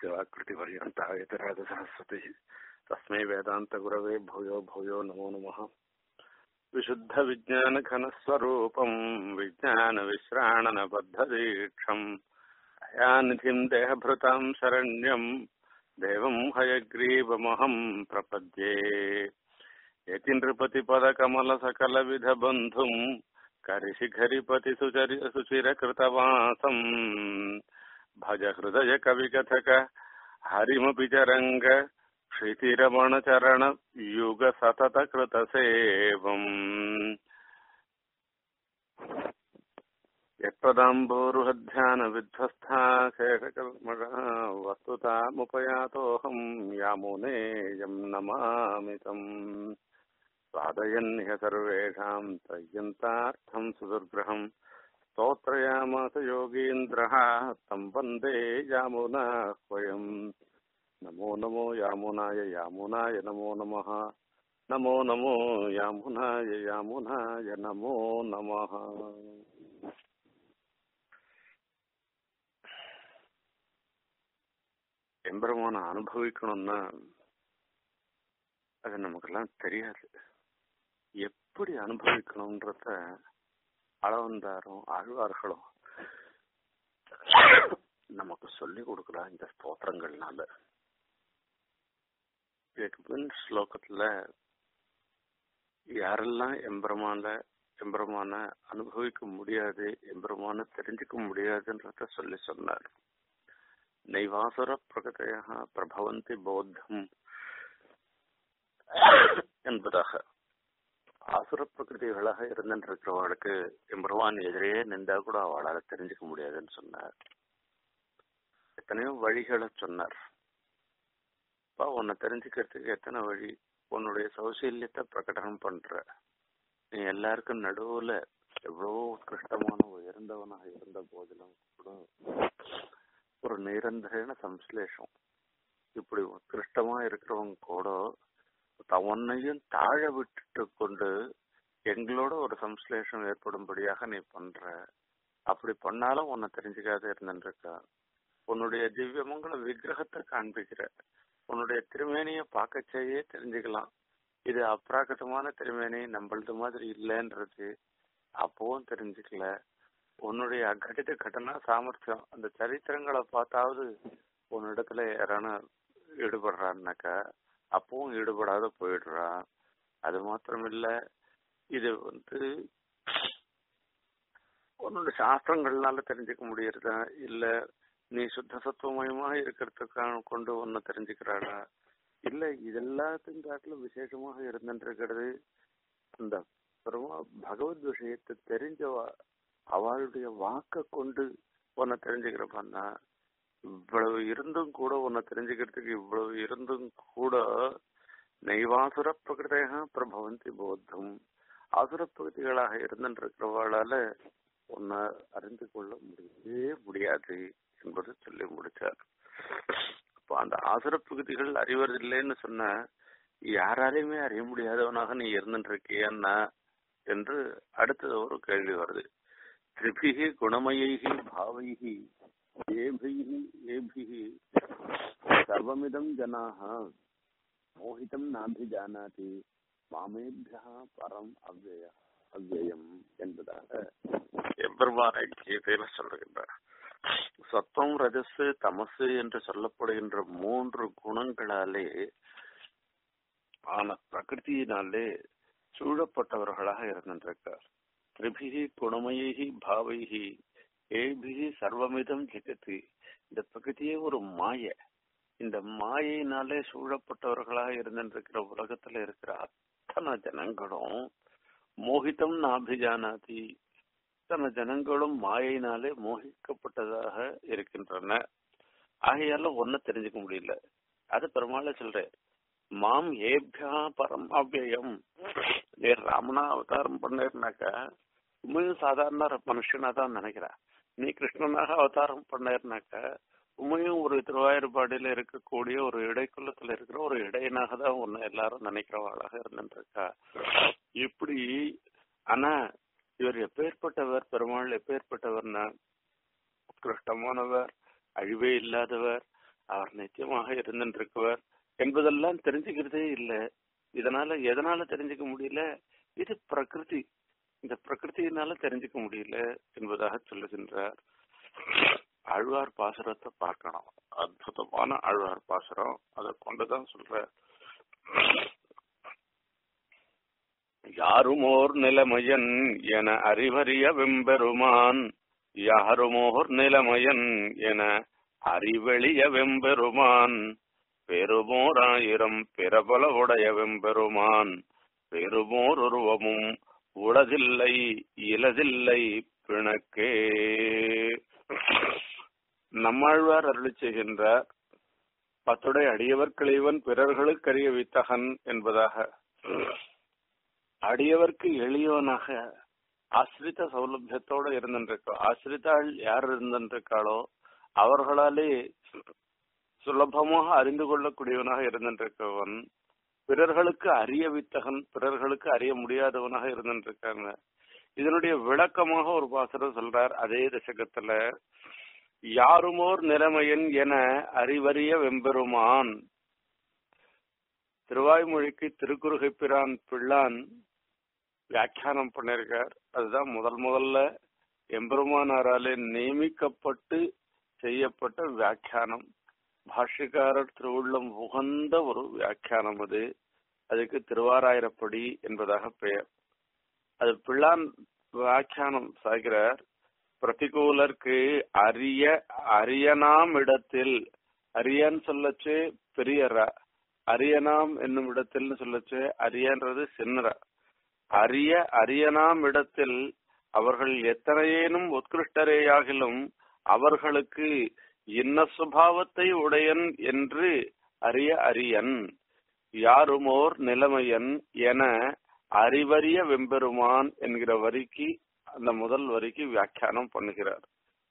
वाकृतिपर्यन्ता यतिराजसरस्वती तस्मै वेदान्तगुरवे भूयो भूयो नमो नमः विशुद्धविज्ञानघनस्वरूपम् विज्ञानविश्राणनबद्धदीक्षम् अयानिधिम् देहभृताम् शरण्यम् देवम् हयग्रीवमहम् प्रपद्ये यति नृपतिपदकमलसकलविधबन्धुम् करिशिखरिपति सुचरि सुचिरकृतवासम् भज हृदय कविकथक हरिमपि च रङ्ग क्षितिरमणचरण युग सतत कृतसेवम् यत्पदाम्बोरुहध्यान विध्वस्था शेषकर्मणः वस्तुतामुपयातोऽहम् यामुनेयम् नमामि तम् स्वादयन्निह सर्वेषाम् त्रय्यन्तार्थम् सुदुर्ग्रहम् स्तोत्रयामास योगीन्द्रः तम् वन्दे यामुनाह्वयम् नमो नमो यामुनाय यामुनाय नमो नमः नमो नमो यामुनाय यामुनाय नमो नमः எம்பெருமான அனுபவிக்கணும்னா அது நமக்கெல்லாம் தெரியாது எப்படி அனுபவிக்கணும்ன்றத அளவந்தாரும் ஆழ்வார்களும் நமக்கு சொல்லி கொடுக்குறா இந்த ஸ்தோத்திரங்கள்னால இதுக்கு பின் ஸ்லோகத்துல யாரெல்லாம் எம்பெருமான எம்பெருமான அனுபவிக்க முடியாது எம்பெருமான தெரிஞ்சுக்க முடியாதுன்றத சொல்லி சொன்னார் நைவாசுர பிரகதையா பிரபவந்தி பௌத்தம் என்பதாக ஆசுர பிரகிருதிகளாக இருந்துருக்கிறவர்களுக்கு எம்பெருமான் எதிரே நின்றா கூட அவளால் தெரிஞ்சுக்க முடியாதுன்னு சொன்னார் எத்தனையோ வழிகளை சொன்னார் அப்பா உன்னை தெரிஞ்சுக்கிறதுக்கு எத்தனை வழி உன்னுடைய சௌசல்யத்தை பிரகடனம் பண்ற நீ எல்லாருக்கும் நடுவுல எவ்வளவோ உத்கிருஷ்டமான உயர்ந்தவனாக இருந்த போதிலும் கூட ஒரு நிரந்தரன சம்ஸ்லேஷம் இப்படி உத்கிருஷ்டமா இருக்கிறவங்க கூட தவனையும் தாழ விட்டுட்டு கொண்டு எங்களோட ஒரு சம்ஸ்லேஷம் ஏற்படும்படியாக நீ பண்ற அப்படி பண்ணாலும் உன்னை தெரிஞ்சுக்காத இருந்துருக்கா உன்னுடைய திவ்யமங்கள விக்கிரகத்தை காண்பிக்கிற உன்னுடைய திருமேனிய பார்க்கச்சேயே தெரிஞ்சுக்கலாம் இது அப்ராகதமான திருமேனி நம்மளது மாதிரி இல்லைன்றது அப்பவும் தெரிஞ்சுக்கல உன்னுடைய அகடித கடனா சாமர்த்தியம் அந்த சரித்திரங்களை பார்த்தாவது உன்னிடத்துல யாரான ஈடுபடுறான்னாக்கா அப்பவும் ஈடுபடாத போயிடுறான் அது மாத்திரம் இல்ல இது வந்து உன்னோட சாஸ்திரங்கள்னால தெரிஞ்சுக்க முடியறதா இல்ல நீ சுத்த சத்துவமயமாக இருக்கிறதுக்கான கொண்டு ஒன்னு தெரிஞ்சுக்கிறாளா இல்ல இதெல்லாத்தையும் காட்டிலும் விசேஷமாக இருந்துருக்கிறது இந்த பகவத் விஷயத்தை தெரிஞ்சவ அவளுடைய வாக்க கொண்டு உன்னை தெரிஞ்சுக்கிறப்பான்னா இவ்வளவு இருந்தும் கூட உன்னை தெரிஞ்சுக்கிறதுக்கு இவ்வளவு இருந்தும் கூட நைவாசுர பிரகிருதையாக பிரபவந்தி போத்தம் அசுர பிரகதிகளாக இருந்துருக்கிறவளால உன்னை அறிந்து கொள்ள முடியவே முடியாது என்பது சொல்லி முடிச்சார் அப்போ அந்த ஆசுர பிரகதிகள் அறிவதில்லைன்னு சொன்ன யாராலையுமே அறிய முடியாதவனாக நீ இருந்துட்டு இருக்கியன்னா என்று அடுத்தது ஒரு கேள்வி வருது திரிபிகி குணமயைகி பாவைகி ஏபிகி ஏபிகி சர்வமிதம் ஜனாக மோகிதம் நாபிஜானாதி மாமேபியா பரம் அவ்வய அவ்வயம் என்பதாக எம்பெருமானை கீதையில சொல்லுகின்றார் சத்தம் ரஜசு தமசு என்று சொல்லப்படுகின்ற மூன்று குணங்களாலே ஆன பிரகிருத்தியினாலே சூழப்பட்டவர்களாக இருந்திருக்கார் திரிபிகி குணமயி பாவைகி ஏபிகி சர்வமிதம் ஜெகத்து இந்த பிரகிருதியே ஒரு மாய இந்த மாயினாலே சூழப்பட்டவர்களாக இருந்திருக்கிற உலகத்துல இருக்கிற அத்தனை ஜனங்களும் மோகிதம் நாபிஜானாதி அத்தனை ஜனங்களும் மாயினாலே மோகிக்கப்பட்டதாக இருக்கின்றன ஆகையால ஒன்ன தெரிஞ்சுக்க முடியல அது பெருமாள் சொல்றேன் மாம் ஏபியா பரம் அவ்வயம் நீர் ராமனா அவதாரம் பண்ணேர்னாக்கா உண்மையும் சாதாரண மனுஷனா தான் நினைக்கிறா நீ கிருஷ்ணனாக அவதாரம் பண்ணேர்னாக்கா உண்மையும் ஒரு திருவாயூர்பாடியில இருக்கக்கூடிய ஒரு இடைக்குள்ளத்துல இருக்கிற ஒரு இடையனாக தான் உன்னை எல்லாரும் நினைக்கிறவாளாக இருந்துருக்கா இப்படி ஆனா இவர் எப்பேற்பட்டவர் பெருமாள் எப்பேற்பட்டவர்னா உத்கிருஷ்டமானவர் அழிவே இல்லாதவர் அவர் நிச்சயமாக இருந்துருக்குவர் என்பதெல்லாம் தெரிஞ்சுக்கிறதே இல்லை இதனால எதனால தெரிஞ்சுக்க முடியல இது பிரகிருதி இந்த பிரகிருதியினால தெரிஞ்சுக்க முடியல என்பதாக சொல்லுகின்றார் ஆழ்வார் பாசுரத்தை பார்க்கணும் அற்புதமான ஆழ்வார் பாசுரம் அதை கொண்டுதான் சொல்ற யாருமோர் நிலைமையன் என அறிவறிய வெம்பெருமான் யாருமோர் நிலைமையன் என அறிவெளிய வெம்பெருமான் பெருமோராயிரம் பிறபல உடைய வெம்பெருமான் பெருமோர் உருவமும் உளதில்லை இலதில்லை பிணக்கே நம்மாழ்வார் அருளி செய்கின்றார் பத்துடை அடியவர்க்கு இவன் பிறர்களுக்கு அறிய வித்தகன் என்பதாக அடியவர்க்கு எளியவனாக ஆசிரித்த சௌலபியத்தோட இருந்திருக்கோ ஆசிரித்தாள் யார் இருந்திருக்காளோ அவர்களாலே சுலபமாக அறிந்து கொள்ளக்கூடியவனாக இருந்திருக்கவன் பிறர்களுக்கு அறிய வித்தகன் பிறர்களுக்கு அறிய முடியாதவனாக இருந்திருக்காங்க இதனுடைய விளக்கமாக ஒரு பாசனம் சொல்றார் அதே தசகத்துல யாருமோர் நிலைமையன் என அறிவறிய வெம்பெருமான் திருவாய்மொழிக்கு திருக்குறுகை பிரான் பிள்ளான் வியாக்கியானம் பண்ணிருக்கார் அதுதான் முதல் முதல்ல எம்பெருமானாராலே நியமிக்கப்பட்டு செய்யப்பட்ட வியாக்கியானம் பாஷ்யக்காரர் திருவுள்ளம் உகந்த ஒரு வியாக்கியானம் அது அதுக்கு திருவாராயிரப்படி என்பதாக பெயர் அது பிள்ளான் வியாக்கியானம் சாகிறார் பிரதிகூலர்க்கு அரிய அரியனாம் இடத்தில் அரியன் சொல்லச்சு பெரியரா அரியனாம் என்னும் இடத்தில் சொல்லச்சு அரியன்றது சின்னரா அரிய அரியனாம் இடத்தில் அவர்கள் எத்தனையேனும் உத்கிருஷ்டரேயாகிலும் அவர்களுக்கு இன்ன சுபாவத்தை உடையன் என்று அறிய அரியன் யாருமோர் நிலைமையன் என அறிவறிய வெம்பெருமான் என்கிற வரிக்கு அந்த முதல் வரிக்கு வியாக்கியானம் பண்ணுகிறார்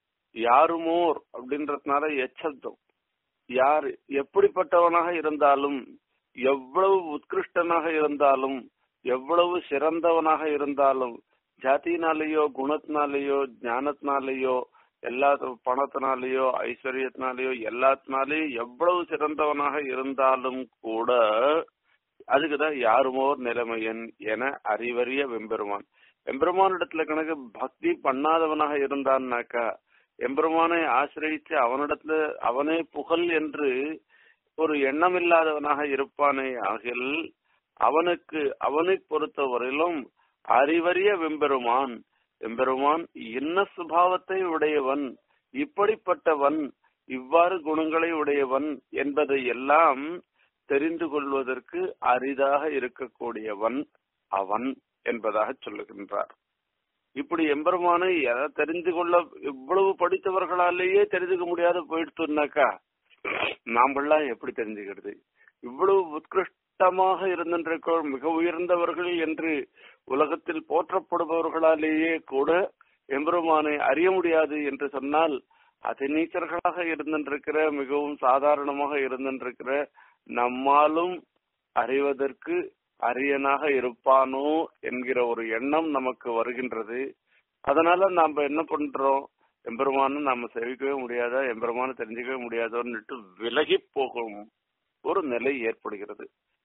யாருமோர் அப்படின்றதுனால எச்சப்தம் யார் எப்படிப்பட்டவனாக இருந்தாலும் எவ்வளவு உத்கிருஷ்டனாக இருந்தாலும் எவ்வளவு சிறந்தவனாக இருந்தாலும் ஜாதினாலேயோ குணத்தினாலேயோ ஞானத்தினாலேயோ எல்லா பணத்தினாலேயோ ஐஸ்வர்யத்தினாலேயோ எல்லாத்தினாலேயும் எவ்வளவு சிறந்தவனாக இருந்தாலும் கூட அதுக்குதான் யாருமோர் நிலைமையன் என அறிவறிய வெம்பெருமான் எம்பெருமான் இடத்துல கணக்கு பக்தி பண்ணாதவனாக இருந்தான்னாக்கா எம்பெருமானை ஆசிரியச்சு அவனிடத்துல அவனே புகழ் என்று ஒரு எண்ணம் இல்லாதவனாக இருப்பானே ஆகில் அவனுக்கு அவனை பொறுத்தவரையிலும் அறிவறிய வெம்பெருமான் எம்பெருமான் என்ன சுபாவத்தை உடையவன் இப்படிப்பட்டவன் இவ்வாறு குணங்களை உடையவன் என்பதை எல்லாம் தெரிந்து கொள்வதற்கு அரிதாக இருக்கக்கூடியவன் அவன் என்பதாக சொல்லுகின்றார் இப்படி எம்பெருமானை எதை தெரிந்து கொள்ள இவ்வளவு படித்தவர்களாலேயே தெரிஞ்சுக்க முடியாத போயிடுத்துனாக்கா நாமெல்லாம் எப்படி தெரிஞ்சுக்கிறது இவ்வளவு உத்கிருஷ்டமாக இருந்திருக்க மிக உயர்ந்தவர்கள் என்று உலகத்தில் போற்றப்படுபவர்களாலேயே கூட எம்பெருமானை அறிய முடியாது என்று சொன்னால் அதிநீச்சர்களாக இருந்திருக்கிற மிகவும் சாதாரணமாக இருந்திருக்கிற நம்மாலும் அறிவதற்கு அரியனாக இருப்பானோ என்கிற ஒரு எண்ணம் நமக்கு வருகின்றது அதனால நாம என்ன பண்றோம் எம்பெருமானும் நாம செவிக்கவே முடியாதா எம்பெருமான தெரிஞ்சுக்கவே முடியாதோன்னுட்டு விலகி போகும் ஒரு நிலை ஏற்படுகிறது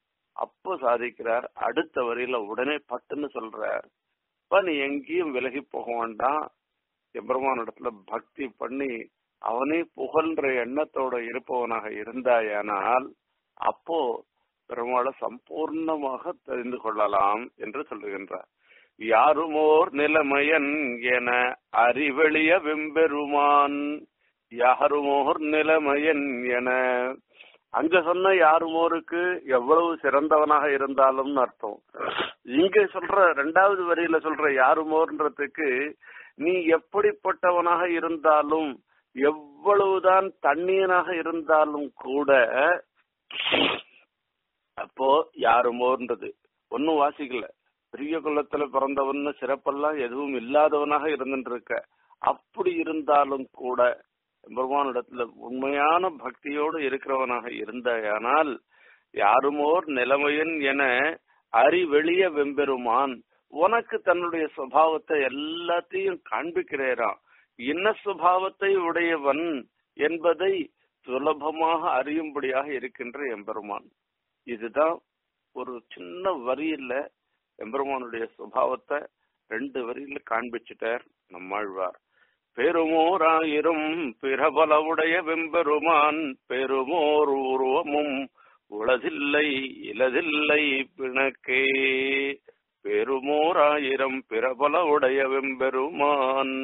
அப்போ சாதிக்கிறார் அடுத்த வரியில உடனே பட்டுன்னு சொல்றார் இப்ப நீ எங்கேயும் விலகி போக வேண்டாம் எம்பெருமான இடத்துல பக்தி பண்ணி அவனே புகழ்ன்ற எண்ணத்தோட இருப்பவனாக இருந்தாயானால் அப்போ பெருமாளை சம்பூர்ணமாக தெரிந்து கொள்ளலாம் என்று சொல்லுகின்றார் யாருமோர் நிலைமையன் என அறிவெளிய வெம்பெருமான் யாருமோர் நிலைமையன் என அங்க சொன்ன யாருமோருக்கு எவ்வளவு சிறந்தவனாக இருந்தாலும் அர்த்தம் இங்க சொல்ற ரெண்டாவது வரியில சொல்ற யாருமோர்ன்றதுக்கு நீ எப்படிப்பட்டவனாக இருந்தாலும் எவ்வளவுதான் தண்ணீராக இருந்தாலும் கூட அப்போ யாருமோன்றது ஒன்னும் வாசிக்கல பெரிய குலத்துல பிறந்தவன்னு சிறப்பெல்லாம் எதுவும் இல்லாதவனாக இருந்துட்டு இருக்க அப்படி இருந்தாலும் கூட பெருமானிடத்துல உண்மையான பக்தியோடு இருக்கிறவனாக இருந்தாயானால் யாருமோர் நிலைமையன் என அறிவெளிய வெம்பெருமான் உனக்கு தன்னுடைய சுபாவத்தை எல்லாத்தையும் காண்பிக்கிறேராம் என்ன சுபாவத்தை உடையவன் என்பதை சுலபமாக அறியும்படியாக இருக்கின்ற எம்பெருமான் இதுதான் ஒரு சின்ன வரியில எம்பெருமானுடைய சுபாவத்தை ரெண்டு வரியில காண்பிச்சுட்டார் நம்மாழ்வார் பெருமோராயிரம் பிறபலவுடைய வெம்பெருமான் பெருமோர் உருவமும் உளதில்லை இலதில்லை பிணக்கே பெருமோராயிரம் பிறபல உடைய வெம்பெருமான்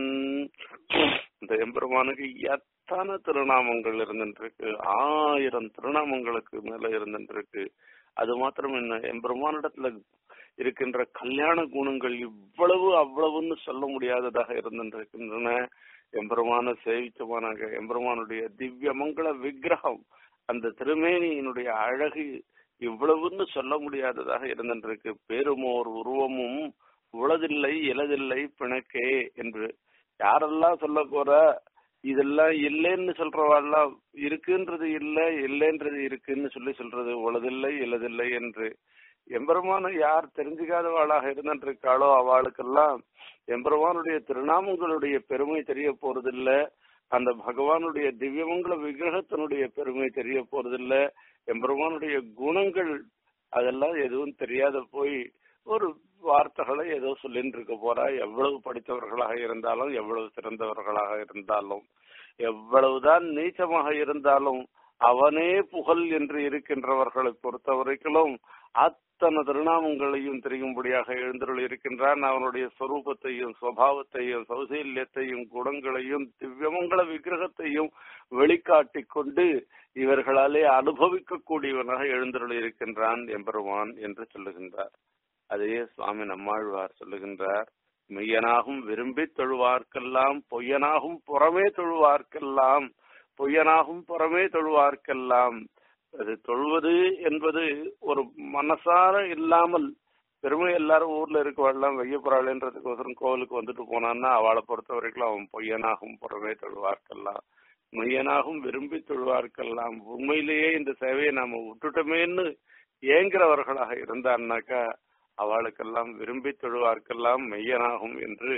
இந்த எம்பெருமானுக்கு எத்தனை திருநாமங்கள் இருந்துருக்கு ஆயிரம் திருநாமங்களுக்கு மேல இருந்துருக்கு அது மாத்திரம் என்ன எம்பெருமானிடத்துல இருக்கின்ற கல்யாண குணங்கள் இவ்வளவு அவ்வளவுன்னு சொல்ல முடியாததாக இருந்திருக்கின்றன எம்பெருமான சேவிச்சமானாக எம்பெருமானுடைய திவ்ய மங்கள விக்கிரகம் அந்த திருமேனியினுடைய அழகு இவ்வளவுன்னு சொல்ல முடியாததாக இருந்திருக்கு பேருமோர் உருவமும் உளதில்லை இலதில்லை பிணக்கே என்று யாரெல்லாம் சொல்ல போற இதெல்லாம் இல்லைன்னு சொல்றவாள்லாம் இருக்குன்றது இல்லை இல்லைன்றது இருக்குன்னு சொல்லி சொல்றது உளதில்லை இலதில்லை என்று எம்பெருமான யார் தெரிஞ்சுக்காதவாளாக இருந்திருக்காளோ அவளுக்கெல்லாம் எம்பெருமானுடைய திருநாமங்களுடைய பெருமை தெரிய போறதில்ல அந்த பகவானுடைய திவ்யமங்கல விக்கிரகத்தினுடைய பெருமை தெரிய போறதில்ல எம்பெருமானுடைய குணங்கள் அதெல்லாம் எதுவும் தெரியாத போய் ஒரு வார்த்தைகளை ஏதோ சொல்லிட்டு இருக்க போறா எவ்வளவு படித்தவர்களாக இருந்தாலும் எவ்வளவு சிறந்தவர்களாக இருந்தாலும் எவ்வளவுதான் நீச்சமாக இருந்தாலும் அவனே புகழ் என்று இருக்கின்றவர்களை பொறுத்த வரைக்கும் அத்தனை திருநாமங்களையும் தெரியும்படியாக எழுந்தருள் இருக்கின்றான் அவனுடைய சொரூபத்தையும் சுவாவத்தையும் சௌசல்யத்தையும் குணங்களையும் திவ்யமங்கல விக்கிரகத்தையும் வெளிக்காட்டி கொண்டு இவர்களாலே அனுபவிக்க கூடியவனாக எழுந்தருள் இருக்கின்றான் எம்பெருமான் என்று சொல்லுகின்றார் அதையே சுவாமி நம்மாழ்வார் சொல்லுகின்றார் மெய்யனாகும் விரும்பி தொழுவார்க்கெல்லாம் பொய்யனாகும் புறமே தொழுவார்க்கெல்லாம் பொய்யனாகும் புறமே தொழுவார்க்கெல்லாம் அது தொழுவது என்பது ஒரு மனசார இல்லாமல் பெருமை எல்லாரும் ஊர்ல இருக்கவாள்லாம் வெய்யப்புறாளன்றதுக்கோசரம் கோவிலுக்கு வந்துட்டு போனான்னா அவளை பொறுத்த வரைக்கும் அவன் பொய்யனாகும் புறமே தொழுவார்க்கெல்லாம் மெய்யனாகும் விரும்பி தொழுவார்க்கெல்லாம் உண்மையிலேயே இந்த சேவையை நாம விட்டுட்டோமேன்னு ஏங்குறவர்களாக இருந்தான்னாக்கா அவளுக்கெல்லாம் விரும்பி தொழுவார்க்கெல்லாம் மெய்யனாகும் என்று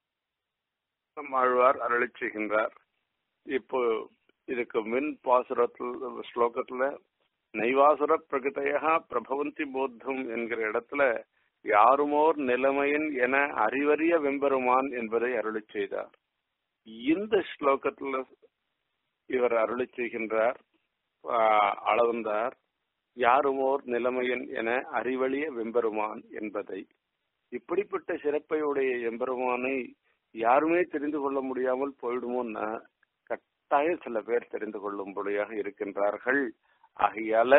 ஆழ்வார் அருளி செய்கின்றார் இப்போ இதுக்கு மின் பாசுரத்துல ஸ்லோகத்துல நைவாசுர பிரகதையா பிரபவந்தி போத்தம் என்கிற இடத்துல யாருமோர் நிலைமையின் என அறிவறிய வெம்பெருமான் என்பதை அருளி செய்தார் இந்த ஸ்லோகத்துல இவர் அருளி செய்கின்றார் அளவந்தார் யாருமோர் நிலைமையன் என அறிவழிய வெம்பெருமான் என்பதை இப்படிப்பட்ட சிறப்பையுடைய எம்பெருமானை யாருமே தெரிந்து கொள்ள முடியாமல் போயிடுமோன்னா கட்டாயம் சில பேர் தெரிந்து கொள்ளும்படியாக இருக்கின்றார்கள் ஆகையால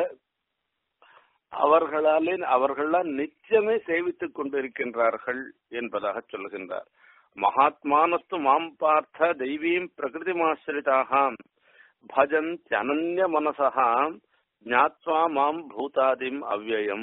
அவர்களாலே அவர்களால் நிச்சயமே சேவித்துக் கொண்டிருக்கின்றார்கள் என்பதாக சொல்லுகின்றார் மகாத்மானஸ்து மாம் பார்த்த தெய்வீம் பிரகிருதிமாசிரிதாக பஜன் அனன்ய மனசா ஞாத்வா மாம் பூதாதிம் அவ்வயம்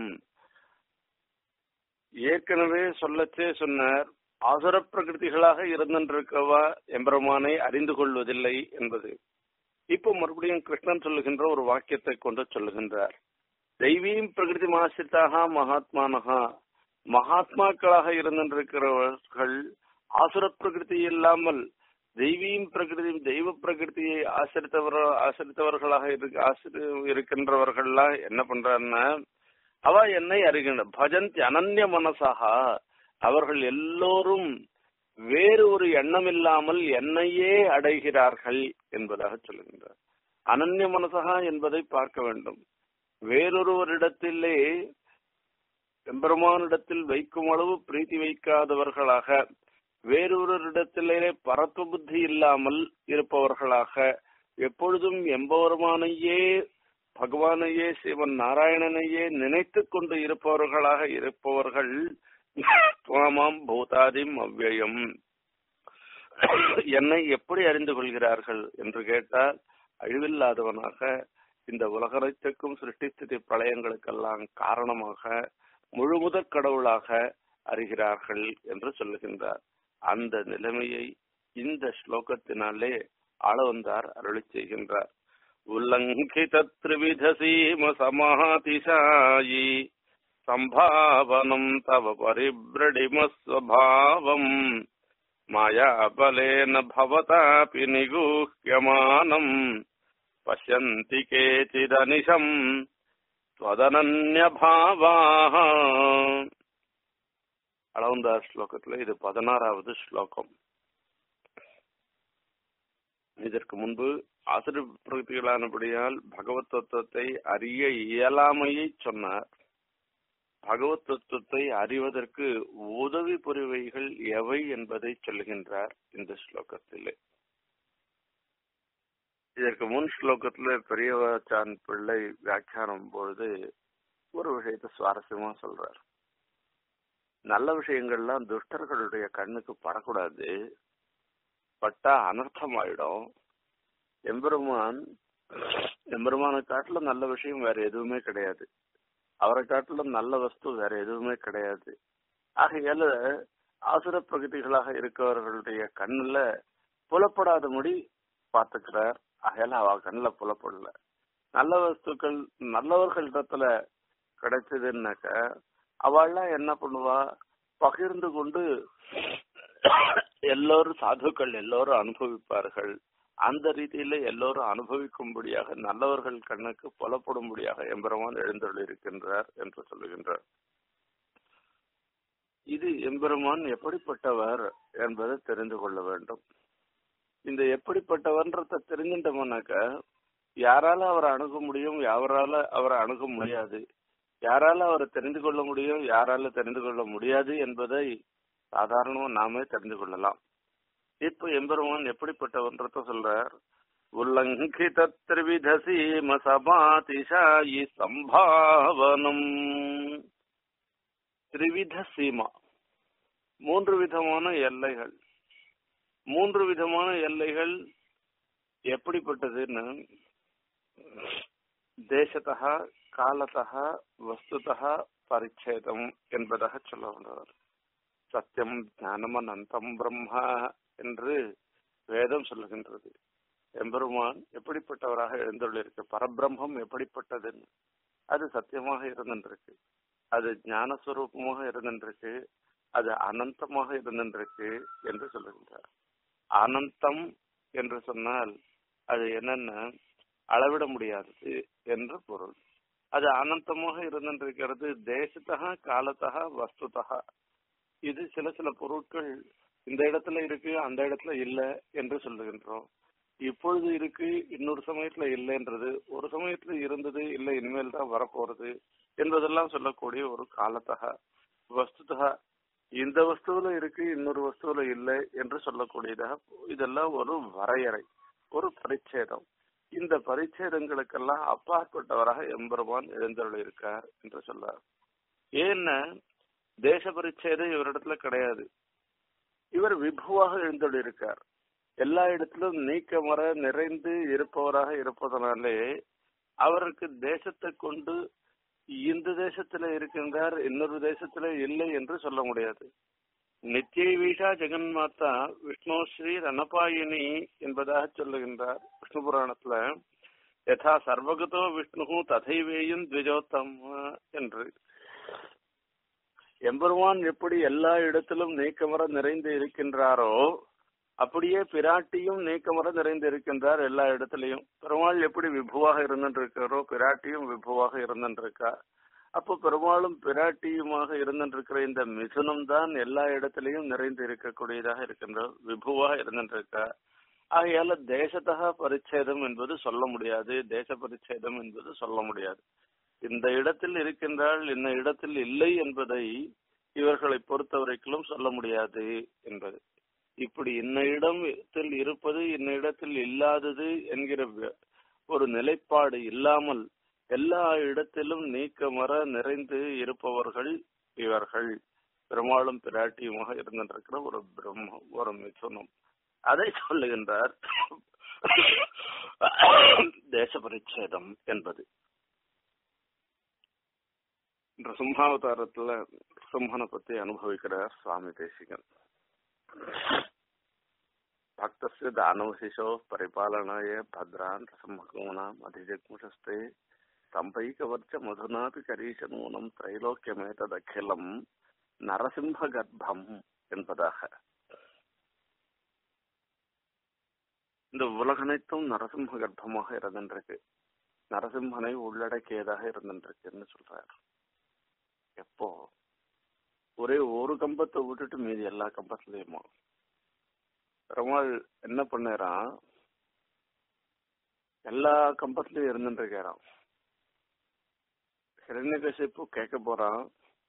ஏற்கனவே சொல்லச்சே சொன்னார் ஆசுர பிரகிருதிகளாக இருந்திருக்கவா எம்பெருமானை அறிந்து கொள்வதில்லை என்பது இப்போ மறுபடியும் கிருஷ்ணன் சொல்லுகின்ற ஒரு வாக்கியத்தை கொண்டு சொல்லுகின்றார் தெய்வீம் பிரகிருதி மாசித்தாக மகாத்மானகா மகாத்மாக்களாக இருந்திருக்கிறவர்கள் ஆசுர பிரகிருதி இல்லாமல் தெய்வீம் பிரகிருதி தெய்வ பிரகிருதியை ஆசிரித்தவர் ஆசிரித்தவர்களாக இருக்கின்றவர்கள்லாம் என்ன பண்றாருன்னா அவ என்னை அறிகின்ற பஜந்தி அனன்ய மனசாக அவர்கள் எல்லோரும் வேறு ஒரு எண்ணம் இல்லாமல் என்னையே அடைகிறார்கள் என்பதாக சொல்லுகின்றார் அனன்ய மனசகா என்பதை பார்க்க வேண்டும் வேறொருவரிடத்திலே எம்பெருமானிடத்தில் வைக்கும் அளவு பிரீத்தி வைக்காதவர்களாக வேறொருவரிடத்திலே பரத்து புத்தி இல்லாமல் இருப்பவர்களாக எப்பொழுதும் எம்பெருமானையே பகவானையே சிவன் நாராயணனையே நினைத்து கொண்டு இருப்பவர்களாக இருப்பவர்கள் துவாமாம் பூதாதிம் அவ்வயம் என்னை எப்படி அறிந்து கொள்கிறார்கள் என்று கேட்டால் அழிவில்லாதவனாக இந்த உலகத்தைக்கும் சிருஷ்டிஸ்திதி பிரளயங்களுக்கெல்லாம் காரணமாக முழுமுதற் கடவுளாக அறிகிறார்கள் என்று சொல்லுகின்றார் அந்த நிலைமையை இந்த ஸ்லோகத்தினாலே ஆளவந்தார் அருளி செய்கின்றார் உல்லங்கித திரிவித சீம சமாதிசாயி சம்பாவனம் தவ பரிபிரடிமஸ்வபாவம் மாயாபலேன பவதாபி நிகூஹ்யமானம் பசியந்தி கேச்சிதனிஷம் त्वदनन्यभावाः அளவந்தார் ஸ்லோகத்துல இது பதினாறாவது ஸ்லோகம் இதற்கு முன்பு ஆசிரிய பிரகதிகளானபடியால் பகவத் தத்துவத்தை அறிய இயலாமையை சொன்னார் பகவத் தத்துவத்தை அறிவதற்கு உதவி புரிவைகள் எவை என்பதை சொல்லுகின்றார் இந்த ஸ்லோகத்திலே இதற்கு முன் ஸ்லோகத்துல பெரியவச்சான் பிள்ளை வியாக்கியானம் பொழுது ஒரு விஷயத்த சுவாரஸ்யமா சொல்றார் நல்ல விஷயங்கள்லாம் துஷ்டர்களுடைய கண்ணுக்கு படக்கூடாது பட்டா அனர்த்தமாயிடும் எம்பெருமான் எம்பெருமானை காட்டிலும் நல்ல விஷயம் வேற எதுவுமே கிடையாது அவரை காட்டிலும் நல்ல வஸ்து வேற எதுவுமே கிடையாது ஆகையால ஆசுர பிரகதிகளாக இருக்கவர்களுடைய கண்ணுல புலப்படாதபடி பார்த்துக்கிறார் ஆகையால அவ கண்ணில் புலப்படல நல்ல வஸ்துக்கள் நல்லவர்களிடத்துல கிடைச்சதுன்னாக்க அவள்லாம் என்ன பண்ணுவா பகிர்ந்து கொண்டு எல்லோரும் சாதுக்கள் எல்லோரும் அனுபவிப்பார்கள் அந்த ரீதியில எல்லோரும் அனுபவிக்கும்படியாக நல்லவர்கள் கண்ணுக்கு புலப்படும்படியாக எம்பெருமான் எழுந்தருளிருக்கின்றார் என்று சொல்லுகின்றார் இது எம்பெருமான் எப்படிப்பட்டவர் என்பதை தெரிந்து கொள்ள வேண்டும் இந்த எப்படிப்பட்டவன்றத தெரிஞ்சிட்டோம்னாக்க யாரால அவரை அணுக முடியும் யாரால அவரை அணுக முடியாது யாரால அவரை தெரிந்து கொள்ள முடியும் யாரால தெரிந்து கொள்ள முடியாது என்பதை சாதாரணமா நாமே தெரிந்து கொள்ளலாம் இப்ப எம்பெருமான் எப்படிப்பட்டவன்றத சொல்றார் உல்லங்கித திரிவித சீம சபாதிஷாயி சம்பாவனம் திரிவித சீமா மூன்று விதமான எல்லைகள் மூன்று விதமான எல்லைகள் எப்படிப்பட்டதுன்னு தேசத்தா காலத்தா வஸ்துதா பரிச்சேதம் என்பதாக சொல்ல வந்தவர் சத்தியம் ஞானம் அனந்தம் பிரம்மா என்று வேதம் சொல்லுகின்றது எம்பெருமான் எப்படிப்பட்டவராக எழுந்துள்ளிருக்கு பரபிரம்மம் எப்படிப்பட்டதுன்னு அது சத்தியமாக இருந்திருக்கு அது ஞானஸ்வரூபமாக இருந்திருக்கு அது அனந்தமாக இருந்திருக்கு என்று சொல்லுகின்றார் அனந்தம் என்று சொன்னால் அது என்னன்னா அளவிட முடியாதது என்று பொருள் அது அனந்தமாக இருந்திருக்கிறது தேசத்தகா காலத்தகா வஸ்துதகா இது சில சில பொருட்கள் இந்த இடத்துல இருக்கு அந்த இடத்துல இல்ல என்று சொல்லுகின்றோம் இப்பொழுது இருக்கு இன்னொரு சமயத்துல இல்லைன்றது ஒரு சமயத்துல இருந்தது இல்ல இனிமேல் தான் வரப்போறது என்பதெல்லாம் சொல்லக்கூடிய ஒரு காலத்தகா வஸ்துதகா இந்த வஸ்துவில இருக்கு இன்னொரு வஸ்துவில இல்லை என்று சொல்லக்கூடியதாக இதெல்லாம் ஒரு வரையறை ஒரு பரிச்சேதம் இந்த பரிச்சேதங்களுக்கெல்லாம் அப்பாற்பட்டவராக எம்பெருமான் எழுந்தருள் இருக்கார் என்று சொல்லார் ஏன்னா தேச பரிச்சேதம் இவரிடத்துல கிடையாது இவர் விபுவாக எழுந்தருள் இருக்கார் எல்லா இடத்திலும் நீக்க மர நிறைந்து இருப்பவராக இருப்பதனாலே அவருக்கு தேசத்தை கொண்டு இந்த தேசத்துல இருக்கின்றார் இன்னொரு தேசத்துல இல்லை என்று சொல்ல முடியாது நித்திய வீஷா ஜெகன்மாதா விஷ்ணு ஸ்ரீ ரணபாயினி என்பதாக சொல்லுகின்றார் விஷ்ணு புராணத்துல யதா சர்வகதோ விஷ்ணு ததைவேயும் த்விஜோத்தம் என்று எம்பெருமான் எப்படி எல்லா இடத்திலும் நீக்கமர நிறைந்து இருக்கின்றாரோ அப்படியே பிராட்டியும் நீக்கமர நிறைந்து இருக்கின்றார் எல்லா இடத்திலையும் பெருமாள் எப்படி விபுவாக இருந்துருக்காரோ பிராட்டியும் விபுவாக இருந்துருக்கா அப்போ பெருமாளும் பிராட்டியுமாக இருந்திருக்கிற இந்த மிதுனம் தான் எல்லா இடத்திலையும் நிறைந்து இருக்கக்கூடியதாக இருக்கின்ற விபுவாக இருந்திருக்கா ஆகையால தேசத்தக பரிச்சேதம் என்பது சொல்ல முடியாது தேச பரிச்சேதம் என்பது சொல்ல முடியாது இந்த இடத்தில் இருக்கின்றால் இந்த இடத்தில் இல்லை என்பதை இவர்களை பொறுத்தவரைக்கும் சொல்ல முடியாது என்பது இப்படி இன்ன இடத்தில் இருப்பது இன்ன இடத்தில் இல்லாதது என்கிற ஒரு நிலைப்பாடு இல்லாமல் எல்லா இடத்திலும் நீக்க மர நிறைந்து இருப்பவர்கள் இவர்கள் பெருமாளும் பிராட்டியுமாக இருந்திருக்கிற ஒரு பிரம்ம ஒரு மிதுனம் அதை சொல்லுகின்றார் தேச பரிச்சேதம் என்பது இந்த சிம்ஹாவதாரத்துல சிம்மனை பத்தி அனுபவிக்கிறார் சுவாமி தேசிகன் भक्तस्य दानवशिशोः परिपालनाय भद्रान् रसमगूणाम् अधिजग्मुषस्ते सम्पैकवर्च मधुनापि करीशनूनं त्रैलोक्यमेतदखिलम् நரசிம்மகர்ப்பம் என்பதாக இந்த உலகனைத்தும் நரசிம்ம கர்ப்பமாக இருந்துருக்கு நரசிம்மனை உள்ளடக்கியதாக இருந்துருக்குன்னு சொல்றாரு எப்போ ஒரே ஒரு கம்பத்தை விட்டுட்டு மீதி எல்லா கம்பத்துலயுமா பெருமாள் என்ன பண்ணாராம் எல்லா கம்பத்திலயும் இருந்துட்டு இருக்காராம் ஹிரண்யகசிப்பு கேட்க போறான்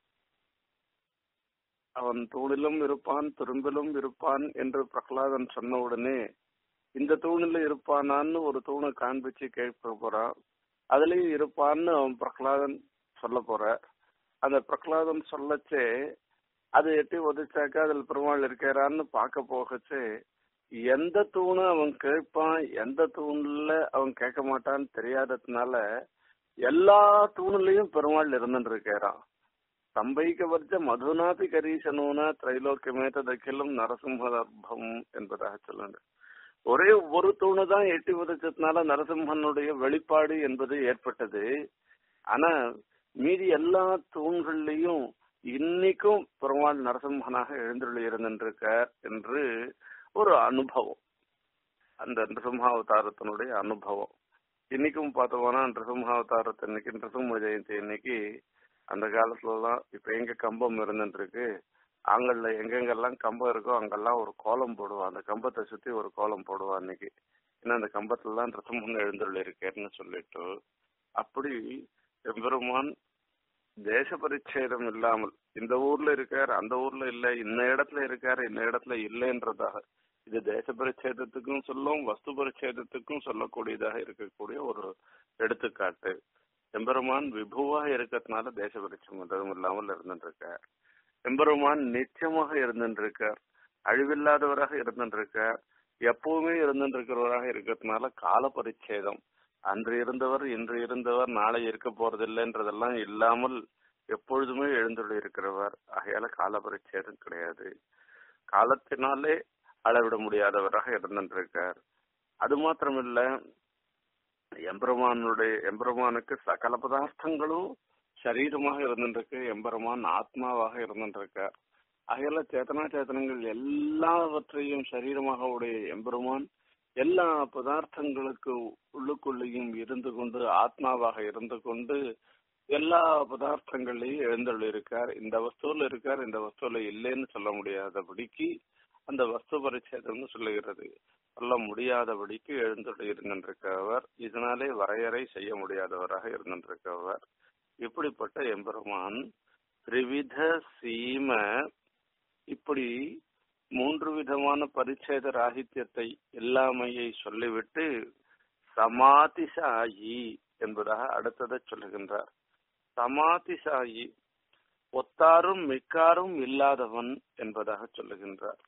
அவன் தூணிலும் இருப்பான் துரும்பிலும் இருப்பான் என்று பிரகலாதன் சொன்ன உடனே இந்த தூணில இருப்பானான்னு ஒரு தூணை காண்பிச்சு கேட்க போறான் அதுலயும் இருப்பான்னு அவன் பிரகலாதன் சொல்ல போற அந்த பிரகலாதன் சொல்லச்சே அது எட்டி உதச்சாக்கா அதுல பெருமாள் இருக்கிறான்னு பார்க்க போகச்சு எந்த தூணு அவன் கேட்பான் எந்த தூண்ல அவன் கேட்க மாட்டான்னு தெரியாததுனால எல்லா தூணுலயும் பெருமாள் இருந்துட்டு இருக்கிறான் சம்பைக்க வர்ஜ மதுனாபி கரீசனோனா திரைலோக்கியமேத தக்கிலும் நரசிம்மதர்பம் என்பதாக சொல்லுங்க ஒரே ஒரு தூணு தான் எட்டி உதச்சதுனால நரசிம்மனுடைய வெளிப்பாடு என்பது ஏற்பட்டது ஆனா மீதி எல்லா தூண்கள்லயும் இன்னைக்கும் பெருமாள் நரசிம்மனாக எழுந்துள்ளி இருந்திருக்கார் என்று ஒரு அனுபவம் அந்த நிருசிம்ஹாவதாரத்தினுடைய அனுபவம் இன்னைக்கும் பார்த்தோம்னா நிருசிம்ஹாவதாரத்தை இன்னைக்கு நிருசிம்ம ஜெயந்தி இன்னைக்கு அந்த காலத்துலலாம் இப்ப எங்க கம்பம் இருந்துட்டு இருக்கு ஆங்கள்ல எங்கெங்கெல்லாம் கம்பம் இருக்கோ அங்கெல்லாம் ஒரு கோலம் போடுவான் அந்த கம்பத்தை சுத்தி ஒரு கோலம் போடுவான் அன்னைக்கு ஏன்னா அந்த கம்பத்துல தான் நிருசிம்மன் எழுந்துள்ள இருக்கேன்னு சொல்லிட்டு அப்படி எம்பெருமான் தேச பரிச்சேதம் இல்லாமல் இந்த ஊர்ல இருக்கார் அந்த ஊர்ல இல்ல இந்த இடத்துல இருக்காரு இந்த இடத்துல இல்லைன்றதாக இது தேச பரிச்சேதத்துக்கும் சொல்லும் வஸ்து பரிச்சேதத்துக்கும் சொல்லக்கூடியதாக இருக்கக்கூடிய ஒரு எடுத்துக்காட்டு எம்பெருமான் விபுவாக இருக்கிறதுனால தேச பரிச்சயம் இல்லாமல் இருந்துருக்கார் எம்பெருமான் நிச்சயமாக இருந்துருக்கார் அழிவில்லாதவராக இருந்துருக்கார் எப்பவுமே இருந்துருக்கிறவராக இருக்கிறதுனால கால பரிச்சேதம் அன்று இருந்தவர் இன்று இருந்தவர் நாளை இருக்க போறதில்லைன்றதெல்லாம் இல்லாமல் எப்பொழுதுமே எழுந்துள்ள இருக்கிறவர் ஆகையால கால பரிச்சேதம் கிடையாது காலத்தினாலே அளவிட முடியாதவராக இருந்திருக்கார் அது மாத்திரமில்ல எம்பெருமானுடைய எம்பெருமானுக்கு சகல பதார்த்தங்களும் சரீரமாக இருந்துருக்கு எம்பெருமான் ஆத்மாவாக இருந்துருக்கார் அகையில சேத்தனா சேத்தனங்கள் எல்லாவற்றையும் சரீரமாக உடைய எம்பெருமான் எல்லா பதார்த்தங்களுக்கு உள்ளுக்குள்ளேயும் இருந்து கொண்டு ஆத்மாவாக இருந்து கொண்டு எல்லா பதார்த்தங்களையும் எழுந்தள்ளி இருக்கார் இந்த வஸ்துவில் இருக்கார் இந்த வஸ்துவில் இல்லைன்னு சொல்ல முடியாதபடிக்கு அந்த வஸ்து பரிச்சேதம்னு சொல்லுகிறது சொல்ல முடியாதபடிக்கு எழுந்தள்ளி இருந்திருக்கவர் இதனாலே வரையறை செய்ய முடியாதவராக இருந்திருக்கவர் இப்படிப்பட்ட எம்பெருமான் திரிவித சீம இப்படி மூன்று விதமான பரிச்சேத ராகித்யத்தை எல்லாமையை சொல்லிவிட்டு சமாதிசாயி என்பதாக அடுத்ததை சொல்லுகின்றார் சமாதிசாயி ஒத்தாரும் மிக்காரும் இல்லாதவன் என்பதாக சொல்லுகின்றார்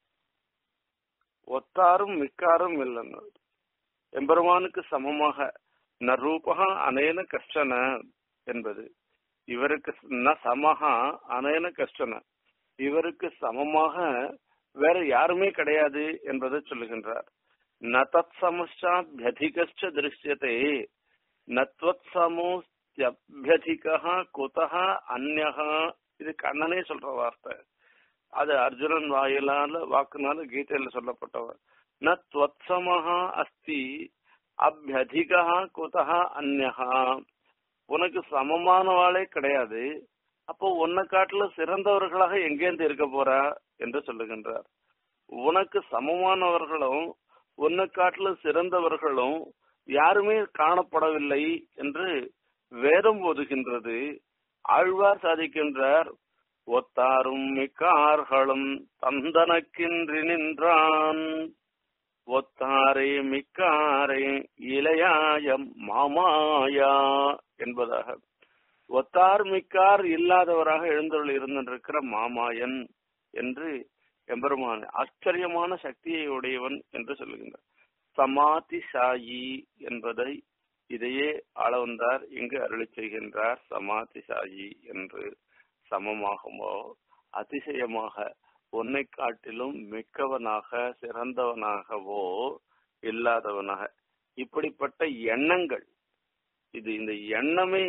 ஒத்தாரும் மிக்காரும் இல்லைன்னு எம்பெருமானுக்கு சமமாக ந ரூபகா அனேன கஷ்டன என்பது இவருக்கு ந சமஹா அனேன கஷ்டன இவருக்கு சமமாக வேற யாருமே கிடையாது என்பதை சொல்லுகின்றார் ந தத் சமஸ்டாபியதிகச்ச திருஷ்யத்தை நத்வத் சமோஸ்தியபியதிகா குதா அந்நகா இது கண்ணனே சொல்ற வார்த்தை அது அர்ஜுனன் வாயிலால வாக்குனால கீதையில சொல்லப்பட்டவர் ந துவத்சமஹா அஸ்தி அபியதிகா குதா அந்நகா உனக்கு சமமானவாளே கிடையாது அப்போ உன்னை காட்டுல சிறந்தவர்களாக எங்கேருந்து இருக்க போறா என்று சொல்லுகின்றார் உனக்கு சமமானவர்களும் உன்னை காட்டுல சிறந்தவர்களும் யாருமே காணப்படவில்லை என்று வேதம் போதுகின்றது ஆழ்வார் சாதிக்கின்றார் ஒத்தாரும் மிக்கார்களும் தந்தனக்கின்றி நின்றான் ஒத்தாரே மிக்காரே இளையாய மாமாயா என்பதாக ஒத்தார் மிக்கார் இல்லாதவராக எழுந்தருள் இருந்திருக்கிற மாமாயன் என்று எம்பெருமான் ஆச்சரியமான சக்தியை உடையவன் என்று சொல்லுகின்றார் சமாதி சாயி என்பதை இதையே ஆளவந்தார் இங்கு அருளி செய்கின்றார் சமாதி சாயி என்று சமமாகவோ அதிசயமாக உன்னை காட்டிலும் மிக்கவனாக சிறந்தவனாகவோ இல்லாதவனாக இப்படிப்பட்ட எண்ணங்கள் இது இந்த எண்ணமே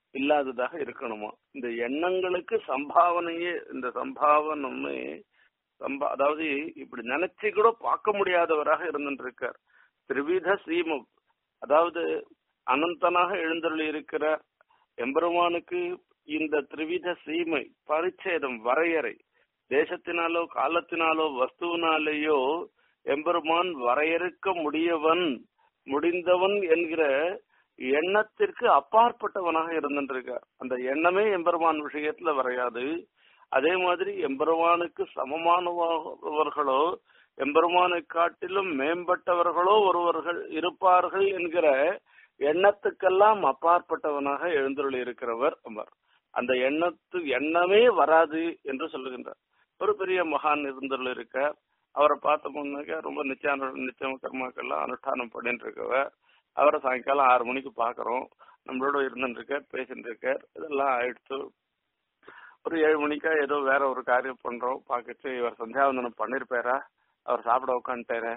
இல்லாததாக இருக்கணுமா இந்த எண்ணங்களுக்கு சம்பாவனையே இந்த சம்பாவனமே சம்பா அதாவது இப்படி நினைச்சு கூட பார்க்க முடியாதவராக இருந்துருக்கார் திரிவித சீமம் அதாவது அனந்தனாக எழுந்தருளி இருக்கிற எம்பெருமானுக்கு இந்த திரிவித சீமை பரிச்சேதம் வரையறை தேசத்தினாலோ காலத்தினாலோ வஸ்துவினாலேயோ எம்பெருமான் வரையறுக்க முடியவன் முடிந்தவன் என்கிற எண்ணத்திற்கு அப்பாற்பட்டவனாக இருந்திருக்கார் அந்த எண்ணமே எம்பெருமான் விஷயத்துல வரையாது அதே மாதிரி எம்பெருமானுக்கு சமமானவர்களோ எம்பெருமானை காட்டிலும் மேம்பட்டவர்களோ ஒருவர்கள் இருப்பார்கள் என்கிற எண்ணத்துக்கெல்லாம் அப்பாற்பட்டவனாக எழுந்தருளி இருக்கிறவர் அமர் அந்த எண்ணத்து எண்ணமே வராது என்று சொல்லுகின்றார் ஒரு பெரிய மகான் இருந்தருள் இருக்க அவரை பார்த்தோம்னாக்க ரொம்ப நிச்சயான நிச்சய கர்மாக்கள்லாம் அனுஷ்டானம் பண்ணிட்டு இருக்கவர் அவரை சாயங்காலம் ஆறு மணிக்கு பாக்குறோம் நம்மளோட இருந்துட்டு இருக்கார் பேசிட்டு இருக்கார் இதெல்லாம் ஆயிடுச்சு ஒரு ஏழு மணிக்கா ஏதோ வேற ஒரு காரியம் பண்றோம் பாக்கச்சு இவர் சந்தியாவந்தனம் பண்ணிருப்பாரா அவர் சாப்பிட உட்காந்துட்டாரு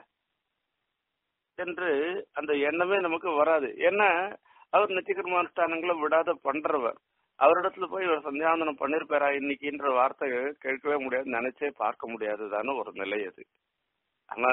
என்று அந்த எண்ணமே நமக்கு வராது ஏன்னா அவர் நிச்சயகர்மானுஷ்டானங்களை விடாத பண்றவர் அவரிடத்துல போய் இவர் சந்தியாவந்தனம் பண்ணிருப்பாரா இன்னைக்குன்ற வார்த்தை கேட்கவே முடியாது நினைச்சே பார்க்க முடியாதுதான ஒரு நிலை அது ஆனா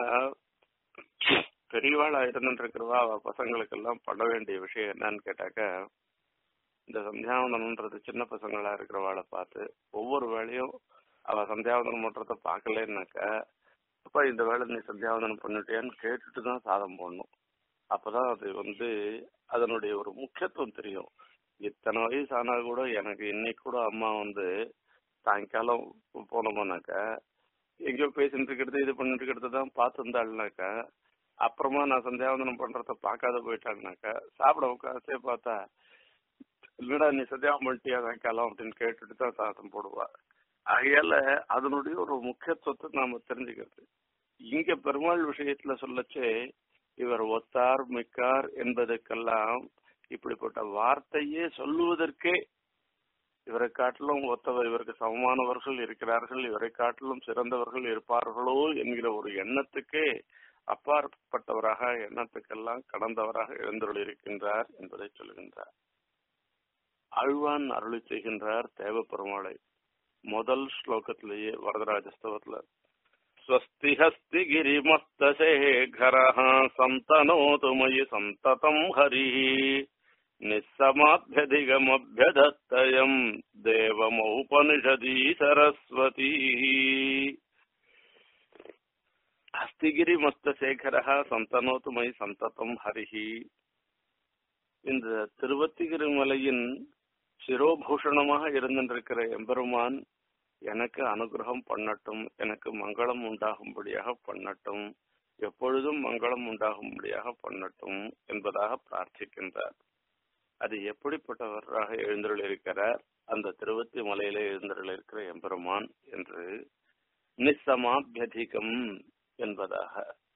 பெரியவாளா இருந்துட்டு இருக்கிறவா அவ பசங்களுக்கு எல்லாம் பண்ண வேண்டிய விஷயம் என்னன்னு கேட்டாக்க இந்த சந்தியாவந்தனம்ன்றது சின்ன பசங்களா இருக்கிறவாளை பார்த்து ஒவ்வொரு வேலையும் அவ சந்தியாவந்தனம் பண்றத பார்க்கலன்னாக்க அப்பா இந்த வேலை நீ சந்தியாவந்தனம் பண்ணிட்டியான்னு கேட்டுட்டு தான் சாதம் போடணும் அப்பதான் அது வந்து அதனுடைய ஒரு முக்கியத்துவம் தெரியும் இத்தனை வயசு ஆனா கூட எனக்கு இன்னைக்கு கூட அம்மா வந்து சாயங்காலம் போனோம்னாக்க எங்கேயோ பேசிட்டு இருக்கிறது இது பண்ணிட்டு இருக்கிறது தான் பார்த்துருந்தாள்னாக்கா அப்புறமா நான் சந்தியாவந்தனம் பண்றத பார்க்காத போயிட்டாங்கனாக்கா சாப்பிட உட்காசே பார்த்தா இல்லடா நீ சந்தியாவம் பண்ணிட்டியா சாயங்காலம் அப்படின்னு கேட்டுட்டு தான் சாதம் போடுவா ஆகையால அதனுடைய ஒரு முக்கியத்துவத்தை நாம தெரிஞ்சுக்கிறது இங்க பெருமாள் விஷயத்துல சொல்லச்சே இவர் ஒத்தார் மிக்கார் என்பதற்கெல்லாம் இப்படிப்பட்ட வார்த்தையே சொல்லுவதற்கே இவரை காட்டிலும் ஒத்தவர் இவருக்கு சமமானவர்கள் இருக்கிறார்கள் இவரை காட்டிலும் சிறந்தவர்கள் இருப்பார்களோ என்கிற ஒரு எண்ணத்துக்கே அப்பாற்பட்டவராக எண்ணத்துக்கெல்லாம் கடந்தவராக எழுந்தருள் இருக்கின்றார் என்பதை சொல்கின்றார் ஆழ்வான் அருளி செய்கின்றார் தேவ பெருமாளை முதல் ஸ்லோகத்திலேயே வரதராஜஸ்தவத்துல ஸ்வஸ்தி ஹஸ்தி கிரிமஸ்தசேகர சந்தனோது மயி சந்ததம் ஹரி நிஸ்ஸமாபியதிகமபியதத்தயம் தேவமௌபனிஷதி சரஸ்வதி ஹஸ்திகிரி மஸ்தசேகர சந்தனோது மயி சந்ததம் ஹரிஹி இந்த திருவத்திகிரி மலையின் சிரோபூஷணமாக இருந்திருக்கிற எம்பெருமான் எனக்கு அனுகிரகம் பண்ணட்டும் எனக்கு மங்களம் உண்டாகும்படியாக பண்ணட்டும் எப்பொழுதும் மங்களம் உண்டாகும்படியாக பண்ணட்டும் என்பதாக பிரார்த்திக்கின்றார் அது எப்படிப்பட்டவராக எழுந்தருள் இருக்கிறார் அந்த திருவத்தி மலையிலே எழுந்தருள் இருக்கிற எம்பெருமான் என்று நிசமாபியதிகம் என்பதாக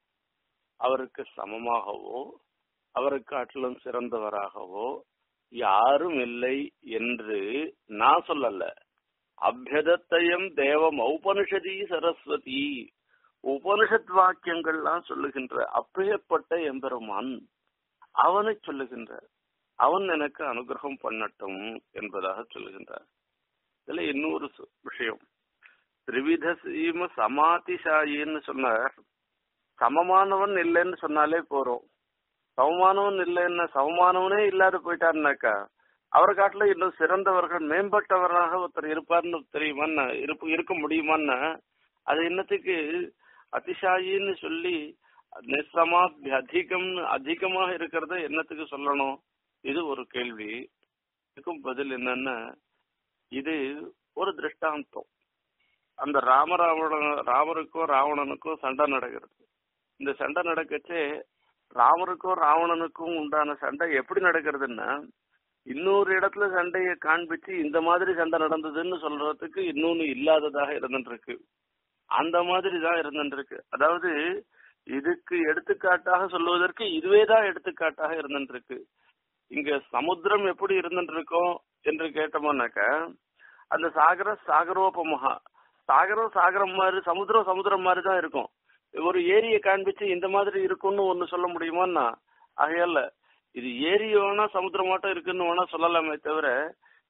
அவருக்கு சமமாகவோ அவருக்கு காட்டிலும் சிறந்தவராகவோ யாரும் இல்லை என்று நான் சொல்லல அபியதத்தயம் தேவம் ஔபனிஷதி சரஸ்வதி உபனிஷத் வாக்கியங்கள்லாம் சொல்லுகின்ற அப்பேற்பட்ட எம்பெருமான் அவனை சொல்லுகின்ற அவன் எனக்கு அனுகிரகம் பண்ணட்டும் என்பதாக சொல்லுகின்றார் இதுல இன்னொரு விஷயம் திரிவித சீம சமாதிசாயின்னு சொன்னார் சமமானவன் இல்லைன்னு சொன்னாலே போறோம் சமமானவன் இல்லைன்னா சமமானவனே இல்லாத போயிட்டாருனாக்கா அவரை காட்டில இன்னும் சிறந்தவர்கள் மேம்பட்டவராக ஒருத்தர் இருப்பார்னு தெரியுமான்னு இருப்பு இருக்க முடியுமான்னு அது என்னத்துக்கு அதிசாயின்னு சொல்லி நிசமா அதிகம் அதிகமாக இருக்கிறத என்னத்துக்கு சொல்லணும் இது ஒரு கேள்வி இதுக்கும் பதில் என்னன்னா இது ஒரு திருஷ்டாந்தம் அந்த ராமராவண ராமருக்கும் ராவணனுக்கும் சண்டை நடக்கிறது இந்த சண்டை நடக்கச்சே ராமருக்கும் ராவணனுக்கும் உண்டான சண்டை எப்படி நடக்கிறதுன்னா இன்னொரு இடத்துல சண்டையை காண்பிச்சு இந்த மாதிரி சண்டை நடந்ததுன்னு சொல்றதுக்கு இன்னொன்னு இல்லாததாக இருந்துருக்கு அந்த மாதிரி தான் இருந்துருக்கு அதாவது இதுக்கு எடுத்துக்காட்டாக சொல்லுவதற்கு இதுவே தான் எடுத்துக்காட்டாக இருந்துருக்கு இங்க சமுத்திரம் எப்படி இருந்துட்டு இருக்கோம் என்று கேட்டோம்னாக்க அந்த சாகர சாகரோபமகா சாகரம் சாகரம் மாதிரி சமுத்திரம் சமுத்திரம் மாதிரி தான் இருக்கும் ஒரு ஏரியை காண்பிச்சு இந்த மாதிரி இருக்கும்னு ஒண்ணு சொல்ல முடியுமான்னா ஆகையால இது ஏரி வேணா சமுத்திரம் மட்டும் இருக்குன்னு வேணா சொல்லலாமே தவிர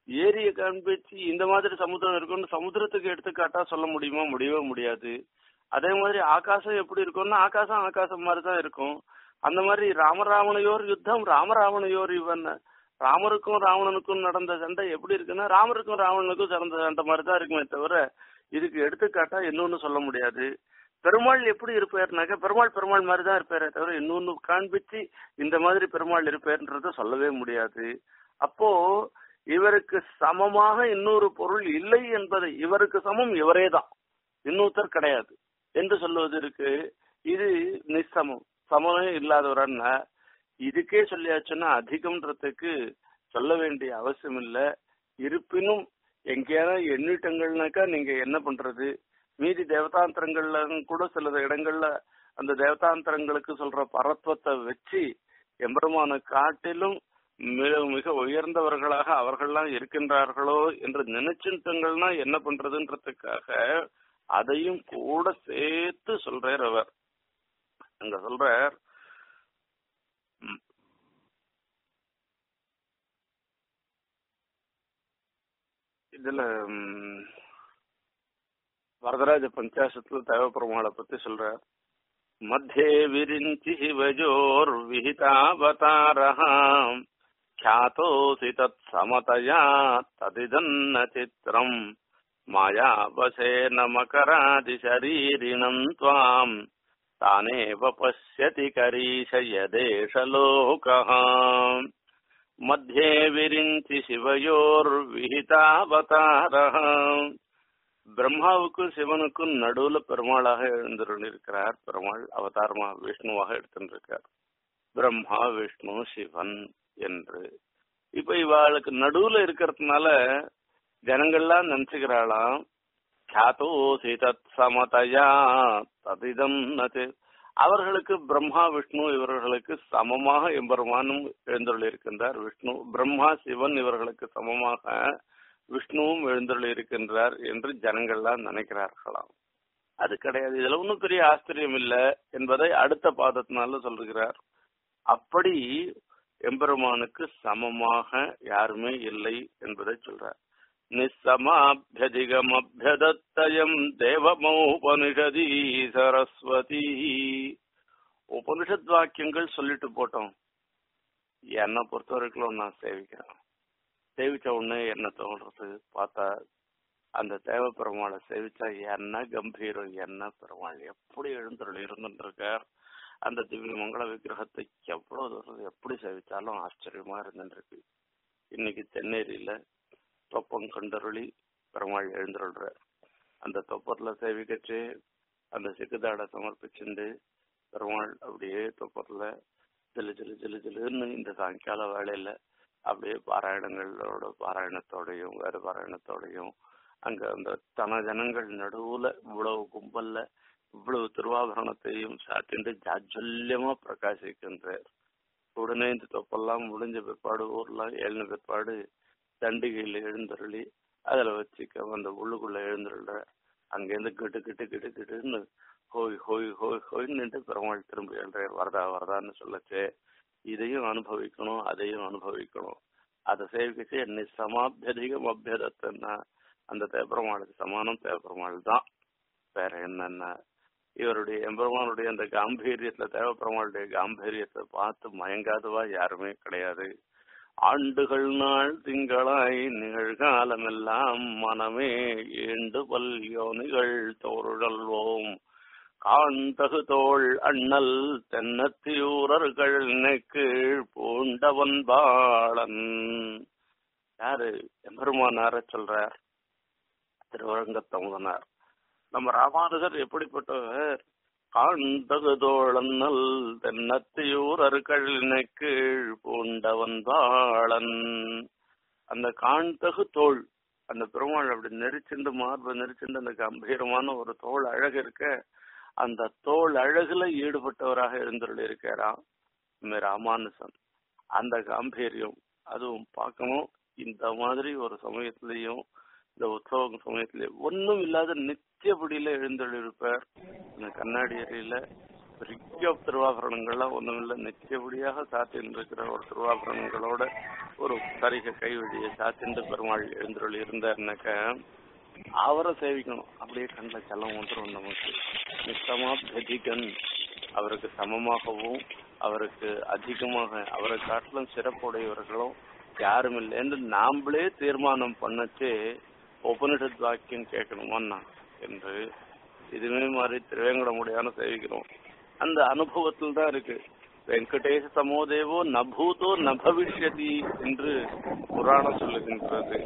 ஏரியை காண்பிச்சு இந்த மாதிரி சமுத்திரம் இருக்கும்னு சமுத்திரத்துக்கு எடுத்துக்காட்டா சொல்ல முடியுமா முடியவே முடியாது அதே மாதிரி ஆகாசம் எப்படி இருக்கும்னா ஆகாசம் ஆகாசம் மாதிரி தான் இருக்கும் அந்த மாதிரி ராமராவணையோர் யுத்தம் ராமராவணையோர் இவன் ராமருக்கும் ராவணனுக்கும் நடந்த சண்டை எப்படி இருக்குன்னா ராமருக்கும் ராவணனுக்கும் நடந்த சண்டை மாதிரி தான் இருக்குமே தவிர இதுக்கு எடுத்துக்காட்டா இன்னொன்னு சொல்ல முடியாது பெருமாள் எப்படி இருப்பாருனாக்க பெருமாள் பெருமாள் மாதிரி தான் இருப்பாரே தவிர இன்னொன்னு காண்பிச்சு இந்த மாதிரி பெருமாள் இருப்பார்ன்றத சொல்லவே முடியாது அப்போ இவருக்கு சமமாக இன்னொரு பொருள் இல்லை என்பதை இவருக்கு சமம் இவரே தான் இன்னொருத்தர் கிடையாது என்று சொல்லுவதற்கு இது நிசமம் சமமே இல்லாதவரன்னா இதுக்கே சொல்லியாச்சுன்னா அதிகம்ன்றதுக்கு சொல்ல வேண்டிய அவசியம் இல்ல இருப்பினும் எங்கேயாவது எண்ணிட்டங்கள்னாக்கா நீங்க என்ன பண்றது மீதி தேவதாந்திரங்கள்ல கூட சில இடங்கள்ல அந்த தேவதாந்திரங்களுக்கு சொல்ற பரத்வத்தை வச்சு எம்பெருமான காட்டிலும் மிக மிக உயர்ந்தவர்களாக அவர்கள்லாம் இருக்கின்றார்களோ என்று நினைச்சுட்டங்கள்னா என்ன பண்றதுன்றதுக்காக அதையும் கூட சேர்த்து சொல்றார் அவர் அங்க சொல்றார் ம். இதுல ம், வரதராஜ பஞ்சாசத்துல தேவப்பெருமாளை பத்தி சொல்றார் मध्ये विरिञ्चिः वजोर्विहितावतारः ख्यातोऽसि तत्समतया तदिदन्न चित्रम् मायावशेन मकरादिशरीरिणम् त्वाम् तानेव पश्यति करीश यदेशलोकः मध्ये विरिञ्चि शिवयोर्विहितावतारः பிரம்மாவுக்கும் சிவனுக்கும் நடுவுல பெருமாளாக எழுந்திருக்கிறார் பெருமாள் அவதாரமா விஷ்ணுவாக எடுத்துருக்கார் பிரம்மா விஷ்ணு சிவன் என்று இப்ப இவாளுக்கு நடுவுல இருக்கிறதுனால ஜனங்கள்லாம் நினைச்சுக்கிறாளாம் கியாதோசி தத் சமதயா ததிதம் நது அவர்களுக்கு பிரம்மா விஷ்ணு இவர்களுக்கு சமமாக எம்பெருமானும் எழுந்தருள் இருக்கின்றார் விஷ்ணு பிரம்மா சிவன் இவர்களுக்கு சமமாக விஷ்ணுவும் எழுந்தருள் இருக்கின்றார் என்று ஜனங்கள்லாம் நினைக்கிறார்களாம் அது கிடையாது இதுல ஒன்றும் பெரிய ஆச்சரியம் இல்லை என்பதை அடுத்த பாதத்தினால சொல்லுகிறார் அப்படி எம்பெருமானுக்கு சமமாக யாருமே இல்லை என்பதை சொல்றார் நிசமாபியதிகமபியதத்தயம் தேவமோபனிஷதி சரஸ்வதி உபனிஷத் வாக்கியங்கள் சொல்லிட்டு போட்டோம் என்னை பொறுத்த வரைக்கும் நான் சேவிக்கிறேன் சேவிச்ச உடனே என்ன தோன்றது பார்த்தா அந்த தேவ பெருமாளை சேவிச்சா என்ன கம்பீரம் என்ன பெருமாள் எப்படி எழுந்தருள் இருந்துருக்கார் அந்த திவ்ய மங்கள விக்கிரகத்தை எவ்வளவு தூரம் எப்படி சேவிச்சாலும் ஆச்சரியமா இருந்துருக்கு இன்னைக்கு தென்னேரியில தொப்பம் கண்டருளி பெருமாள் எழுந்தருள்றார் அந்த தொப்பத்துல சேவிக்கச்சு அந்த சிக்குதாடை சமர்ப்பிச்சுண்டு பெருமாள் அப்படியே தொப்பத்துல ஜிலு ஜிலு ஜிலு ஜிலுன்னு இந்த சாயங்கால வேலையில அப்படியே பாராயணங்களோட பாராயணத்தோடையும் வேறு பாராயணத்தோடையும் அங்க அந்த தன ஜனங்கள் நடுவுல இவ்வளவு கும்பல்ல இவ்வளவு திருவாபரணத்தையும் சாத்திண்டு ஜாஜல்யமா பிரகாசிக்கின்றார் உடனே இந்த தொப்பெல்லாம் முடிஞ்ச பிற்பாடு ஊர்ல எழுந்த பிற்பாடு தண்டிகையில எழுந்தருளி அதுல வச்சுக்க அந்த உள்ளுக்குள்ள எழுந்துருள அங்கேருந்து கிட்டு கிட்டு கிட்டு கிட்டுன்னு ஹோய் ஹோய் ஹோய் ஹோய்ன்னு பெருமாள் திரும்பி எழுறார் வரதா வரதான்னு சொல்லச்சே இதையும் அனுபவிக்கணும் அதையும் அனுபவிக்கணும் அதை சேவிக்கச்சு என்னை சமாபியதிகம் அபியதத்தன்னா அந்த தேப்பெருமாளுக்கு சமானம் தேவப்பெருமாள் தான் வேற என்னென்ன இவருடைய எம்பெருமானுடைய அந்த காம்பீரியத்துல தேவப்பெருமாளுடைய காம்பீரியத்தை பார்த்து மயங்காதவா யாருமே கிடையாது ஆண்டுகள் நாள் திங்களாய் நிகழ்காலமெல்லாம் மனமே ஈண்டு பல் யோனிகள் தோறுழல்வோம் காண்டகு தோள் அண்ணல் தென்னத்தியூரர்கள் நெக்கீழ் பூண்டவன் பாளன் யாரு எம்பெருமானார சொல்றார் திருவரங்கத்தமுதனார் நம்ம ராமானுஜர் எப்படிப்பட்டவர் காண்டகு தோழன்னல் தென்னத்தியூரர்கள் நெக்கீழ் பூண்டவன் பாளன் அந்த காண்டகு தோள் அந்த பெருமாள் அப்படி நெரிச்சுண்டு மார்பை நெரிச்சுண்டு அந்த கம்பீரமான ஒரு தோல் அழகு இருக்க அந்த தோல் அழகுல ஈடுபட்டவராக இருந்துள்ள இருக்கிறான் ராமானுசன் அந்த காம்பீரியம் அதுவும் பார்க்கணும் இந்த மாதிரி ஒரு சமயத்திலையும் இந்த உற்சவ சமயத்திலே ஒன்றும் இல்லாத நித்தியபடியில எழுந்தொழிருப்பார் இந்த கண்ணாடி அறையில பெரிய திருவாபரணங்கள்லாம் ஒண்ணுமில்ல நிச்சயபடியாக சாத்தின்னு இருக்கிற ஒரு திருவாபரணங்களோட ஒரு சரிக கைவழியை சாத்திண்டு பெருமாள் எழுந்தருள் இருந்தாருனாக்க அவரை சேவிக்கணும் அப்படியே கண்ணில் செல்லம் வந்துடும் நமக்கு நித்தமா பெதிகன் அவருக்கு சமமாகவும் அவருக்கு அதிகமாக அவரை காட்டிலும் சிறப்புடையவர்களும் யாரும் இல்லைன்னு நாமளே தீர்மானம் பண்ணச்சு உபனிஷத் வாக்கியம் கேட்கணுமான்னா என்று இதுவே மாதிரி திருவேங்கடமுடியான சேவிக்கிறோம் அந்த அனுபவத்தில் தான் இருக்கு வெங்கடேச சமோதேவோ நபூதோ நபவிஷ்யதி என்று புராணம் சொல்லுகின்றது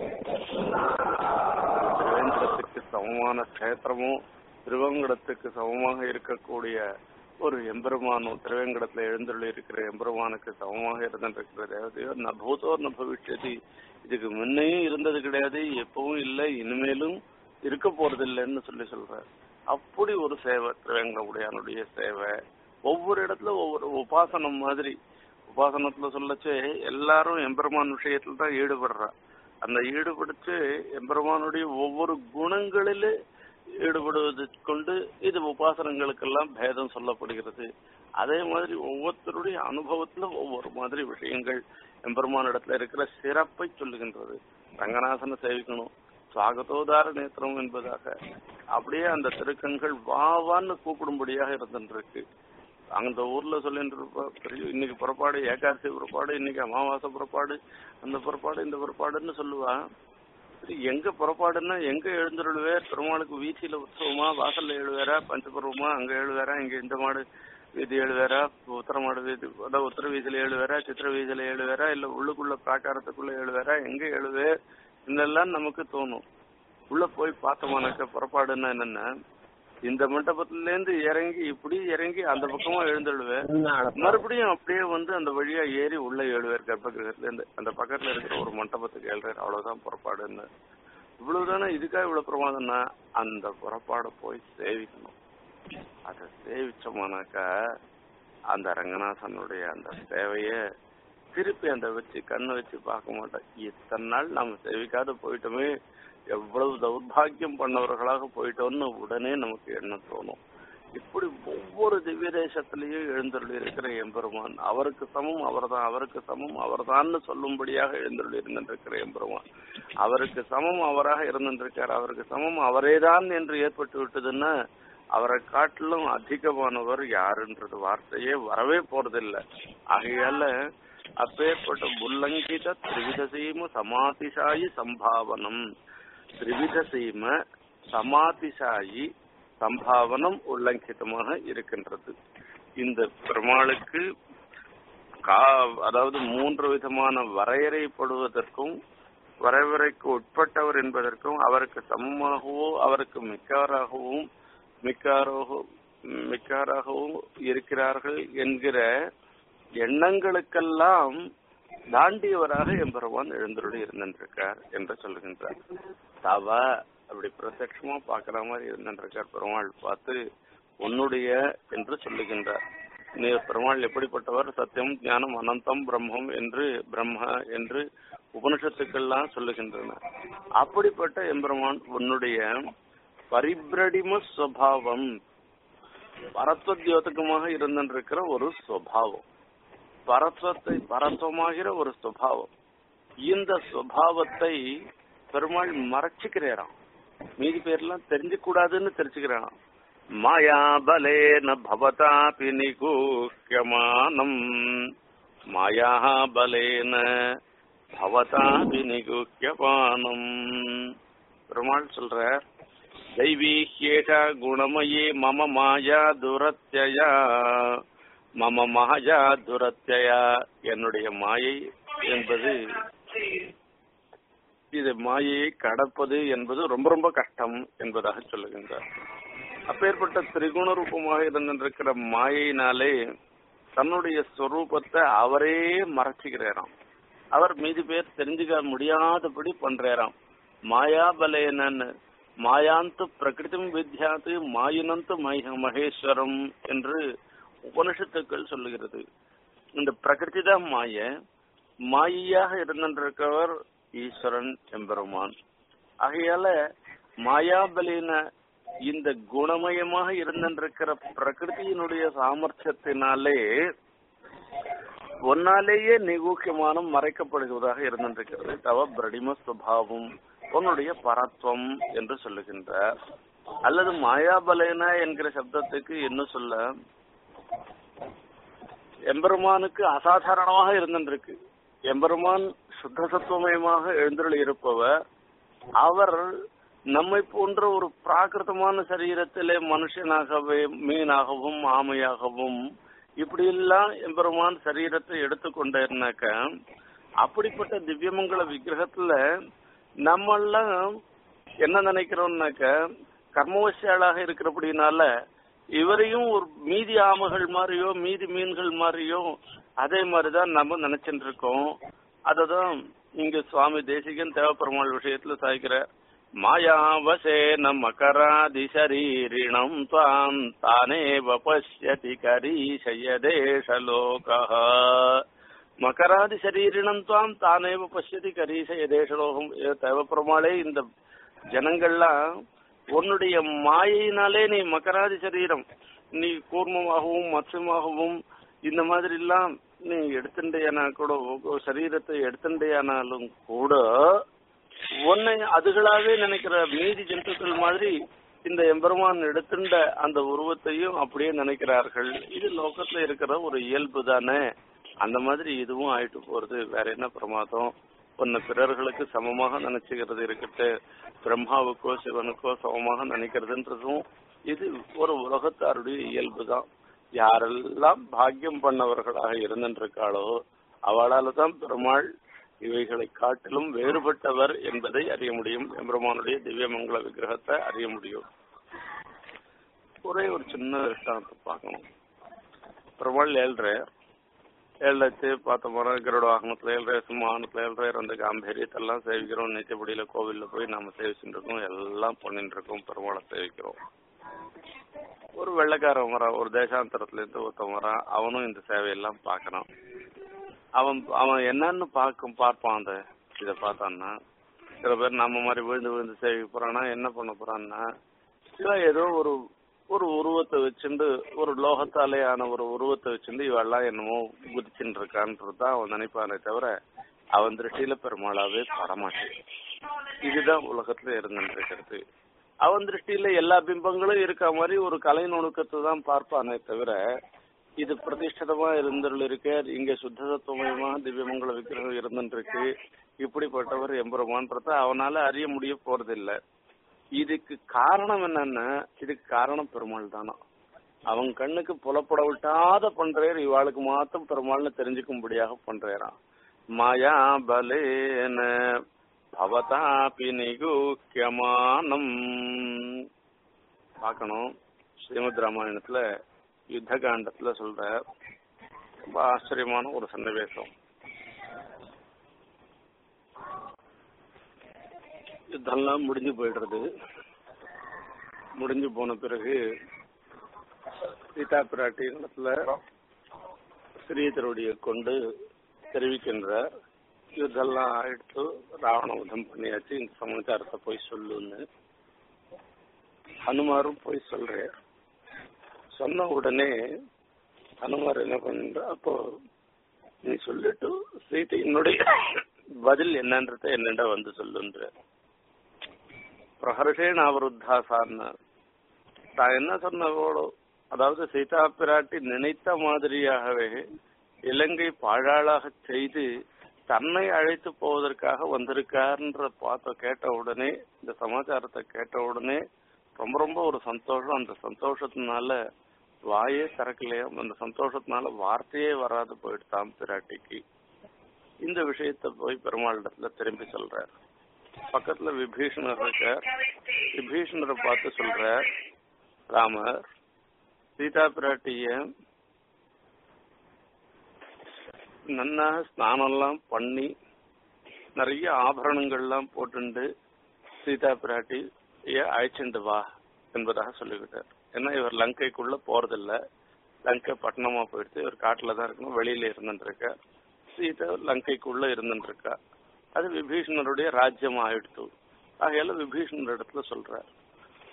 திருவேங்கடத்துக்கு சமமான கஷேத்திரமும் திருவேங்கடத்துக்கு சமமாக இருக்கக்கூடிய ஒரு எம்பெருமானும் திருவேங்கடத்துல எழுந்துள்ள இருக்கிற எம்பெருமானுக்கு சமமாக இருந்திருக்கிற தேவதையோ நபூதோ நபவிஷ்யதி இதுக்கு முன்னையும் இருந்தது கிடையாது எப்பவும் இல்லை இனிமேலும் இருக்க போறது இல்லைன்னு சொல்லி சொல்றாரு அப்படி ஒரு சேவை திருவேங்கடமுடையானுடைய சேவை ஒவ்வொரு இடத்துல ஒவ்வொரு உபாசனம் மாதிரி உபாசனத்துல சொல்லச்சு எல்லாரும் எம்பெருமான் விஷயத்துல தான் ஈடுபடுறா அந்த ஈடுபடுத்து எம்பெருமானுடைய ஒவ்வொரு குணங்களிலே ஈடுபடுவது கொண்டு இது உபாசனங்களுக்கெல்லாம் பேதம் சொல்லப்படுகிறது அதே மாதிரி ஒவ்வொருத்தருடைய அனுபவத்துல ஒவ்வொரு மாதிரி விஷயங்கள் எம்பெருமான் இடத்துல இருக்கிற சிறப்பை சொல்லுகின்றது ரங்கநாதனை சேவிக்கணும் சுவாகத்தோதார நேத்திரம் என்பதாக அப்படியே அந்த திருக்கண்கள் வாவான்னு கூப்பிடும்படியாக இருந்துருக்கு அந்த ஊர்ல சொல்லிட்டு இருப்பா பெரிய இன்னைக்கு புறப்பாடு ஏகாதசி புறப்பாடு இன்னைக்கு அமாவாசை புறப்பாடு அந்த புறப்பாடு இந்த புறப்பாடுன்னு சொல்லுவா சரி எங்க புறப்பாடுன்னா எங்க எழுந்துருளுவேர் பெருமாளுக்கு வீதியில உற்சவமா வாசல்ல எழுவேரா பஞ்சபருவமா அங்க எழுவேரா இங்க இந்த மாடு வீதி எழுவேரா உத்தர மாடு வீதி அதாவது உத்தர வீதியில எழுவேரா சித்திர வீதியில எழுவேரா இல்ல உள்ளுக்குள்ள பிராக்காரத்துக்குள்ள எழுவேரா எங்க எழுவேர் இதெல்லாம் நமக்கு தோணும் உள்ள போய் பார்த்தோமானாக்க புறப்பாடுன்னா என்னன்னா இந்த மண்டபத்துல இருந்து இறங்கி இப்படி இறங்கி அந்த பக்கமா எழுந்துடுவேன் மறுபடியும் அப்படியே வந்து அந்த வழியா ஏறி உள்ள ஏழுவார் கர்ப்பகிரகத்துல இருந்து அந்த பக்கத்துல இருக்கிற ஒரு மண்டபத்துக்கு ஏழுறாரு அவ்வளவுதான் புறப்பாடுன்னு இவ்வளவுதானே இதுக்காக இவ்வளவு பிரமாதம்னா அந்த புறப்பாடை போய் சேவிக்கணும் அதை சேவிச்சோமானாக்கா அந்த ரங்கநாதனுடைய அந்த சேவைய திருப்பி அந்த வச்சு கண்ணு வச்சு பார்க்க மாட்டேன் இத்தனை நாள் நம்ம சேவிக்காத போயிட்டோமே எவ்வளவு தௌர்பாகியம் பண்ணவர்களாக போயிட்டோம்னு உடனே நமக்கு எண்ணம் தோணும் இப்படி ஒவ்வொரு திவ்ய தேசத்திலையும் எழுந்தருளி இருக்கிற எம்பெருமான் அவருக்கு சமம் அவர்தான் அவருக்கு சமம் அவர்தான்னு சொல்லும்படியாக எழுந்தருளி இருந்திருக்கிற எம்பெருமான் அவருக்கு சமம் அவராக இருந்திருக்கார் அவருக்கு சமம் அவரேதான் என்று ஏற்பட்டு விட்டதுன்னா அவரை காட்டிலும் அதிகமானவர் யாருன்றது வார்த்தையே வரவே போறதில்லை ஆகையால அப்பேற்பட்ட உல்லங்கித திரிவிதசீம சமாதிசாயி சம்பாவனம் திரிவிதசீம சமாதிசாயி சம்பாவனம் உல்லங்கிதமாக இருக்கின்றது இந்த பெருமாளுக்கு கா அதாவது மூன்று விதமான வரையறைப்படுவதற்கும் வரைவரைக்கு உட்பட்டவர் என்பதற்கும் அவருக்கு சமமாகவோ அவருக்கு மிக்காராகவும் மிக்காராகவும் மிக்காராகவும் இருக்கிறார்கள் என்கிற எண்ணங்களுக்கெல்லாம் தாண்டியவராக எம்பெருமான் எழுந்தருளி இருந்திருக்கார் என்று சொல்லுகின்றார் தவ அப்படி பிரத்யட்சமா பாக்குற மாதிரி இருந்திருக்கார் பெருமாள் பார்த்து உன்னுடைய என்று சொல்லுகின்றார் நீ பெருமாள் எப்படிப்பட்டவர் சத்தியம் ஞானம் அனந்தம் பிரம்மம் என்று பிரம்ம என்று உபனிஷத்துக்கெல்லாம் சொல்லுகின்றன அப்படிப்பட்ட எம்பெருமான் உன்னுடைய பரிபிரடிம சுவாவம் பரத்வத்யோதகமாக இருந்திருக்கிற ஒரு சுவாவம் பரத்வத்தை பரத்வமாகிற ஒரு சுவாவம் இந்த சுவாவத்தை பெருமாள் மறைச்சுக்கிறாராம் மீதி பேர்லாம் தெரிஞ்சுக்க கூடாதுன்னு தெரிஞ்சுக்கிறான் மாயா பலேன பவதாபி நிகூஹ்யமானம் மாயா பலேன பவதாபி நிகூஹ்யமானம் பெருமாள் சொல்ற தைவீஹ்யேஷா குணமயே மம மாயா துரத்யயா மம மாயா துரத்யயா என்னுடைய மாயை என்பது இது மாயையை கடப்பது என்பது ரொம்ப ரொம்ப கஷ்டம் என்பதாக சொல்லுகின்றார் அப்பேற்பட்ட திரிகுண ரூபமாக இருந்திருக்கிற மாயினாலே தன்னுடைய ஸ்வரூபத்தை அவரே மறைச்சுக்கிறாராம் அவர் மீதி பேர் தெரிஞ்சுக்க முடியாதபடி பண்றாராம் மாயாபலேனன்னு மாயாந்து பிரகிருதிம் வித்யாத்து மாயினந்து மகேஸ்வரம் என்று உபனிஷத்துக்கள் சொல்லுகிறது இந்த பிரகிருதி தான் மாய மாயையாக இருந்திருக்கவர் ஈஸ்வரன் எம்பெருமான் ஆகையால மாயாபலின இந்த குணமயமாக இருந்திருக்கிற பிரகிருதியினுடைய சாமர்த்தியத்தினாலே ஒன்னாலேயே நிகூக்கியமான மறைக்கப்படுவதாக இருந்திருக்கிறது தவ பிரடிம சுபாவம் உன்னுடைய பரத்வம் என்று சொல்லுகின்றார் அல்லது மாயாபலேன என்கிற சப்தத்துக்கு என்ன சொல்ல எம்பெருமானுக்கு அசாதாரணமாக இருந்திருக்கு எம்பெருமான் சுத்த சத்துவமயமாக எழுந்தருள் இருப்பவர் அவர் நம்மை போன்ற ஒரு பிராகிருதமான சரீரத்திலே மனுஷனாகவே மீனாகவும் ஆமையாகவும் இப்படி எல்லாம் எம்பெருமான் சரீரத்தை எடுத்துக்கொண்டேன்னாக்க அப்படிப்பட்ட திவ்யமங்கல விக்கிரகத்துல நம்மெல்லாம் என்ன நினைக்கிறோம்னாக்க கர்மவசியாளாக இருக்கிறபடினால இவரையும் ஒரு மீதி ஆமைகள் மாதிரியோ மீதி மீன்கள் மாதிரியோ அதே மாதிரிதான் நம்ம நினைச்சிட்டு இருக்கோம் அததான் இங்க சுவாமி தேசிகன் தேவப்பெருமாள் விஷயத்துல சாய்க்கிற மாயாவசேன மகராதி சரீரிணம் துவாம் தானேவ பசியதி கரீஷயதேஷலோகா மகராதி சரீரிணம் துவாம் தானேவ பசியதி கரீஷயதேஷலோகம் தேவப்பெருமாளே இந்த ஜனங்கள்லாம் உன்னுடைய மாயினாலே நீ மகராதி சரீரம் நீ கூர்மமாகவும் மத்சமாகவும் இந்த மாதிரி எல்லாம் நீ எடுத்துட்டேனா கூட உங்க சரீரத்தை எடுத்துட்டேனாலும் கூட உன்னை அதுகளாவே நினைக்கிற மீதி ஜந்துக்கள் மாதிரி இந்த எம்பெருமான் எடுத்துட்ட அந்த உருவத்தையும் அப்படியே நினைக்கிறார்கள் இது லோகத்துல இருக்கிற ஒரு இயல்பு தானே அந்த மாதிரி இதுவும் ஆயிட்டு போறது வேற என்ன பிரமாதம் உன்னை பிறர்களுக்கு சமமாக நினைச்சுக்கிறது இருக்கட்டு பிரம்மாவுக்கோ சிவனுக்கோ சமமாக நினைக்கிறதுன்றதும் இது ஒரு உலகத்தாருடைய இயல்பு தான் யாரெல்லாம் பாக்கியம் பண்ணவர்களாக இருந்திருக்காளோ அவளால தான் பெருமாள் இவைகளை காட்டிலும் வேறுபட்டவர் என்பதை அறிய முடியும் எம்பெருமானுடைய திவ்யமங்கல விக்கிரகத்தை அறிய முடியும் ஒரே ஒரு சின்ன விஷயத்தை பார்க்கணும் பெருமாள் ஏழ்ற ஏழச்சு பார்த்தோம்னா கருட வாகனத்துல ஏழ்ற சிம்மானத்துல ஏழ்ற அந்த காம்பீரியத்தெல்லாம் சேவிக்கிறோம் நிச்சயப்படியில கோவில்ல போய் நாம சேவிச்சுட்டு இருக்கோம் எல்லாம் பண்ணிட்டு இருக்கோம் பெருமாளை சேவிக்கிறோம் ஒரு வெள்ளைக்காரன் வரான் ஒரு தேசாந்தரத்துல இருந்து ஒருத்தன் வரான் அவனும் இந்த சேவையெல்லாம் பார்க்கறான் அவன் அவன் என்னன்னு பார்க்கும் பார்ப்பான் அந்த இதை பார்த்தான்னா சில பேர் நம்ம மாதிரி விழுந்து விழுந்து சேவிக்க போறான்னா என்ன பண்ண போறான்னா இவன் ஏதோ ஒரு ஒரு உருவத்தை வச்சுண்டு ஒரு லோகத்தாலே ஆன ஒரு உருவத்தை வச்சுண்டு இவெல்லாம் என்னமோ குதிச்சுட்டு இருக்கான்றது தான் அவன் நினைப்பானே தவிர அவன் திருஷ்டியில பெருமாளாவே படமாட்டேன் இதுதான் உலகத்துல இருந்துட்டு இருக்கிறது அவன் திருஷ்டியில எல்லா பிம்பங்களும் இருக்க மாதிரி ஒரு கலை நுணுக்கத்தை தான் பார்ப்பானே தவிர இது பிரதிஷ்டிதமா இருந்துள்ள இருக்க இங்க சுத்த தத்துவமயமா திவ்யமங்கல விக்கிரகம் இருந்துட்டு இருக்கு இப்படிப்பட்டவர் எம்பெருமான்றத அவனால அறிய முடிய போறதில்ல இதுக்கு காரணம் என்னன்னா இதுக்கு காரணம் பெருமாள் தானா அவன் கண்ணுக்கு புலப்பட விட்டாத பண்றாரு இவாளுக்கு மாத்திரம் பெருமாள்னு தெரிஞ்சுக்கும்படியாக பண்றாராம் மாயா பலேன பவதாபி நிகூக்கியமானம் பார்க்கணும் ஸ்ரீமத் ராமாயணத்துல யுத்த காண்டத்துல சொல்ற ரொம்ப ஆச்சரியமான ஒரு சன்னிவேசம் யுத்தம்லாம் முடிஞ்சு போயிடுறது முடிஞ்சு போன பிறகு சீதா பிராட்டி இடத்துல ஸ்ரீதருடைய கொண்டு தெரிவிக்கின்றார் யுத்தம்லாம் ஆயிடுத்து ராவண வதம் பண்ணியாச்சு இந்த சமாச்சாரத்தை போய் சொல்லுன்னு ஹனுமாரும் போய் சொல்றார் சொன்ன உடனே ஹனுமார் என்ன பண்ற அப்போ நீ சொல்லிட்டு சீதையினுடைய பதில் என்னன்றத என்னண்ட வந்து சொல்லுன்ற பிரஹர்ஷேன் அவருத்தாசான்னு தான் என்ன சொன்னவோடோ அதாவது சீதா பிராட்டி நினைத்த மாதிரியாகவே இலங்கை பாழாளாக செய்து தன்னை அழைத்து போவதற்காக வந்திருக்காருன்ற பார்த்த கேட்ட உடனே இந்த சமாச்சாரத்தை கேட்ட உடனே ரொம்ப ரொம்ப ஒரு சந்தோஷம் அந்த சந்தோஷத்தினால வாயே திறக்கலையா அந்த சந்தோஷத்தினால வார்த்தையே வராது போயிடுதான் பிராட்டிக்கு இந்த விஷயத்த போய் பெருமாளிடத்துல திரும்பி சொல்றார் பக்கத்துல விபீஷணர் இருக்கார் விபீஷணரை பார்த்து சொல்றார் ராமர் சீதா பிராட்டிய நன்னா ஸ்நானம்லாம் பண்ணி நிறைய ஆபரணங்கள்லாம் போட்டுண்டு சீதா பிராட்டி அழைச்சிண்டு வா என்பதாக சொல்லிவிட்டார் ஏன்னா இவர் லங்கைக்குள்ள போறதில்ல லங்கை பட்டணமா போயிடுச்சு இவர் காட்டுல தான் இருக்கணும் வெளியில இருந்துட்டு இருக்கா சீதா லங்கைக்குள்ள இருந்துட்டு இருக்கா அது விபீஷணருடைய ராஜ்யம் ஆயிடுத்து ஆகையால விபீஷணர் இடத்துல சொல்றார்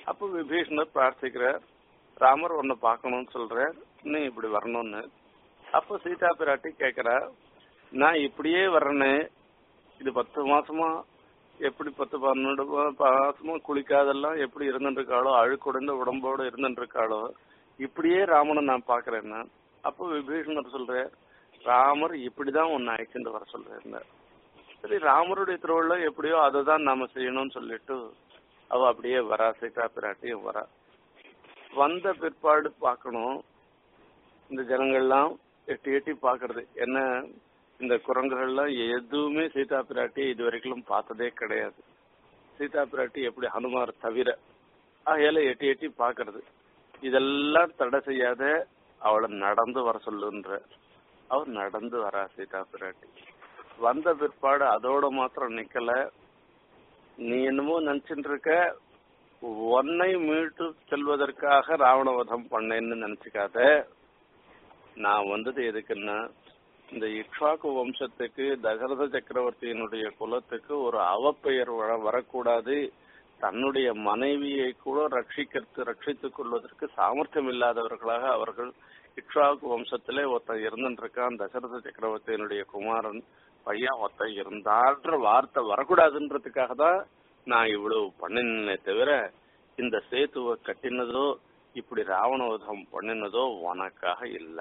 அப்ப விபீஷணர் பிரார்த்திக்கிறார் ராமர் உன்னை பார்க்கணும்னு சொல்றார் நீ இப்படி வரணும்னு அப்ப சீதா பிராட்டி கேக்குறா நான் இப்படியே வர்றேன்னு இது பத்து மாசமா எப்படி பத்து பன்னெண்டு மா- மாசமா குளிக்காதெல்லாம் எப்படி இருந்துட்டு இருக்காளோ அழுக்குடைந்த உடம்போட இருந்துட்டு இருக்காளோ இப்படியே ராமனை நான் பாக்குறேன்னா அப்போ விபீஷணர் சொல்றார் ராமர் இப்படிதான் உன்னை அழைச்சிட்டு வர சொல்றாரு சரி ராமருடைய திருவிழா எப்படியோ அதை தான் நாம செய்யணும்னு சொல்லிட்டு அவ அப்படியே வரா சீதா பிராட்டியும் வரா வந்த பிற்பாடு பார்க்கணும் இந்த ஜனங்கள்லாம் எட்டி எட்டி பாக்குறது என்ன இந்த குரங்குகள்லாம் எதுவுமே சீதா பிராட்டி இது வரைக்கும் பார்த்ததே கிடையாது சீதா பிராட்டி எப்படி ஹனுமார் தவிர ஆகையால எட்டி எட்டி பாக்குறது இதெல்லாம் தடை செய்யாத அவளை நடந்து வர சொல்லுன்ற அவர் நடந்து வரா சீதா பிராட்டி வந்த பிற்பாடு அதோட மாத்திரம் நிக்கல நீ என்னமோ நினைச்சிட்டு இருக்க உன்னை மீட்டு செல்வதற்காக ராவணவதம் பண்ணேன்னு நினைச்சுக்காத நான் வந்தது எதுக்குன்னா இந்த இக்ஷாக்கு வம்சத்துக்கு தசரத சக்கரவர்த்தியினுடைய குலத்துக்கு ஒரு அவப்பெயர் வர- வரக்கூடாது தன்னுடைய மனைவியை கூட ரட்சிக்கிறது ரட்சித்துக் கொள்வதற்கு சாமர்த்தியம் இல்லாதவர்களாக அவர்கள் இக்ஷாக்கு வம்சத்திலே ஒருத்தன் இருந்துட்டு இருக்கான் தசரத சக்கரவர்த்தியினுடைய குமாரன் பையன் ஒருத்தன் இருந்தான்ற வார்த்தை வரக்கூடாதுன்றதுக்காக தான் நான் இவ்வளவு பண்ணினே தவிர இந்த சேத்துவை கட்டினதோ இப்படி ராவணவதம் பண்ணினதோ உனக்காக இல்ல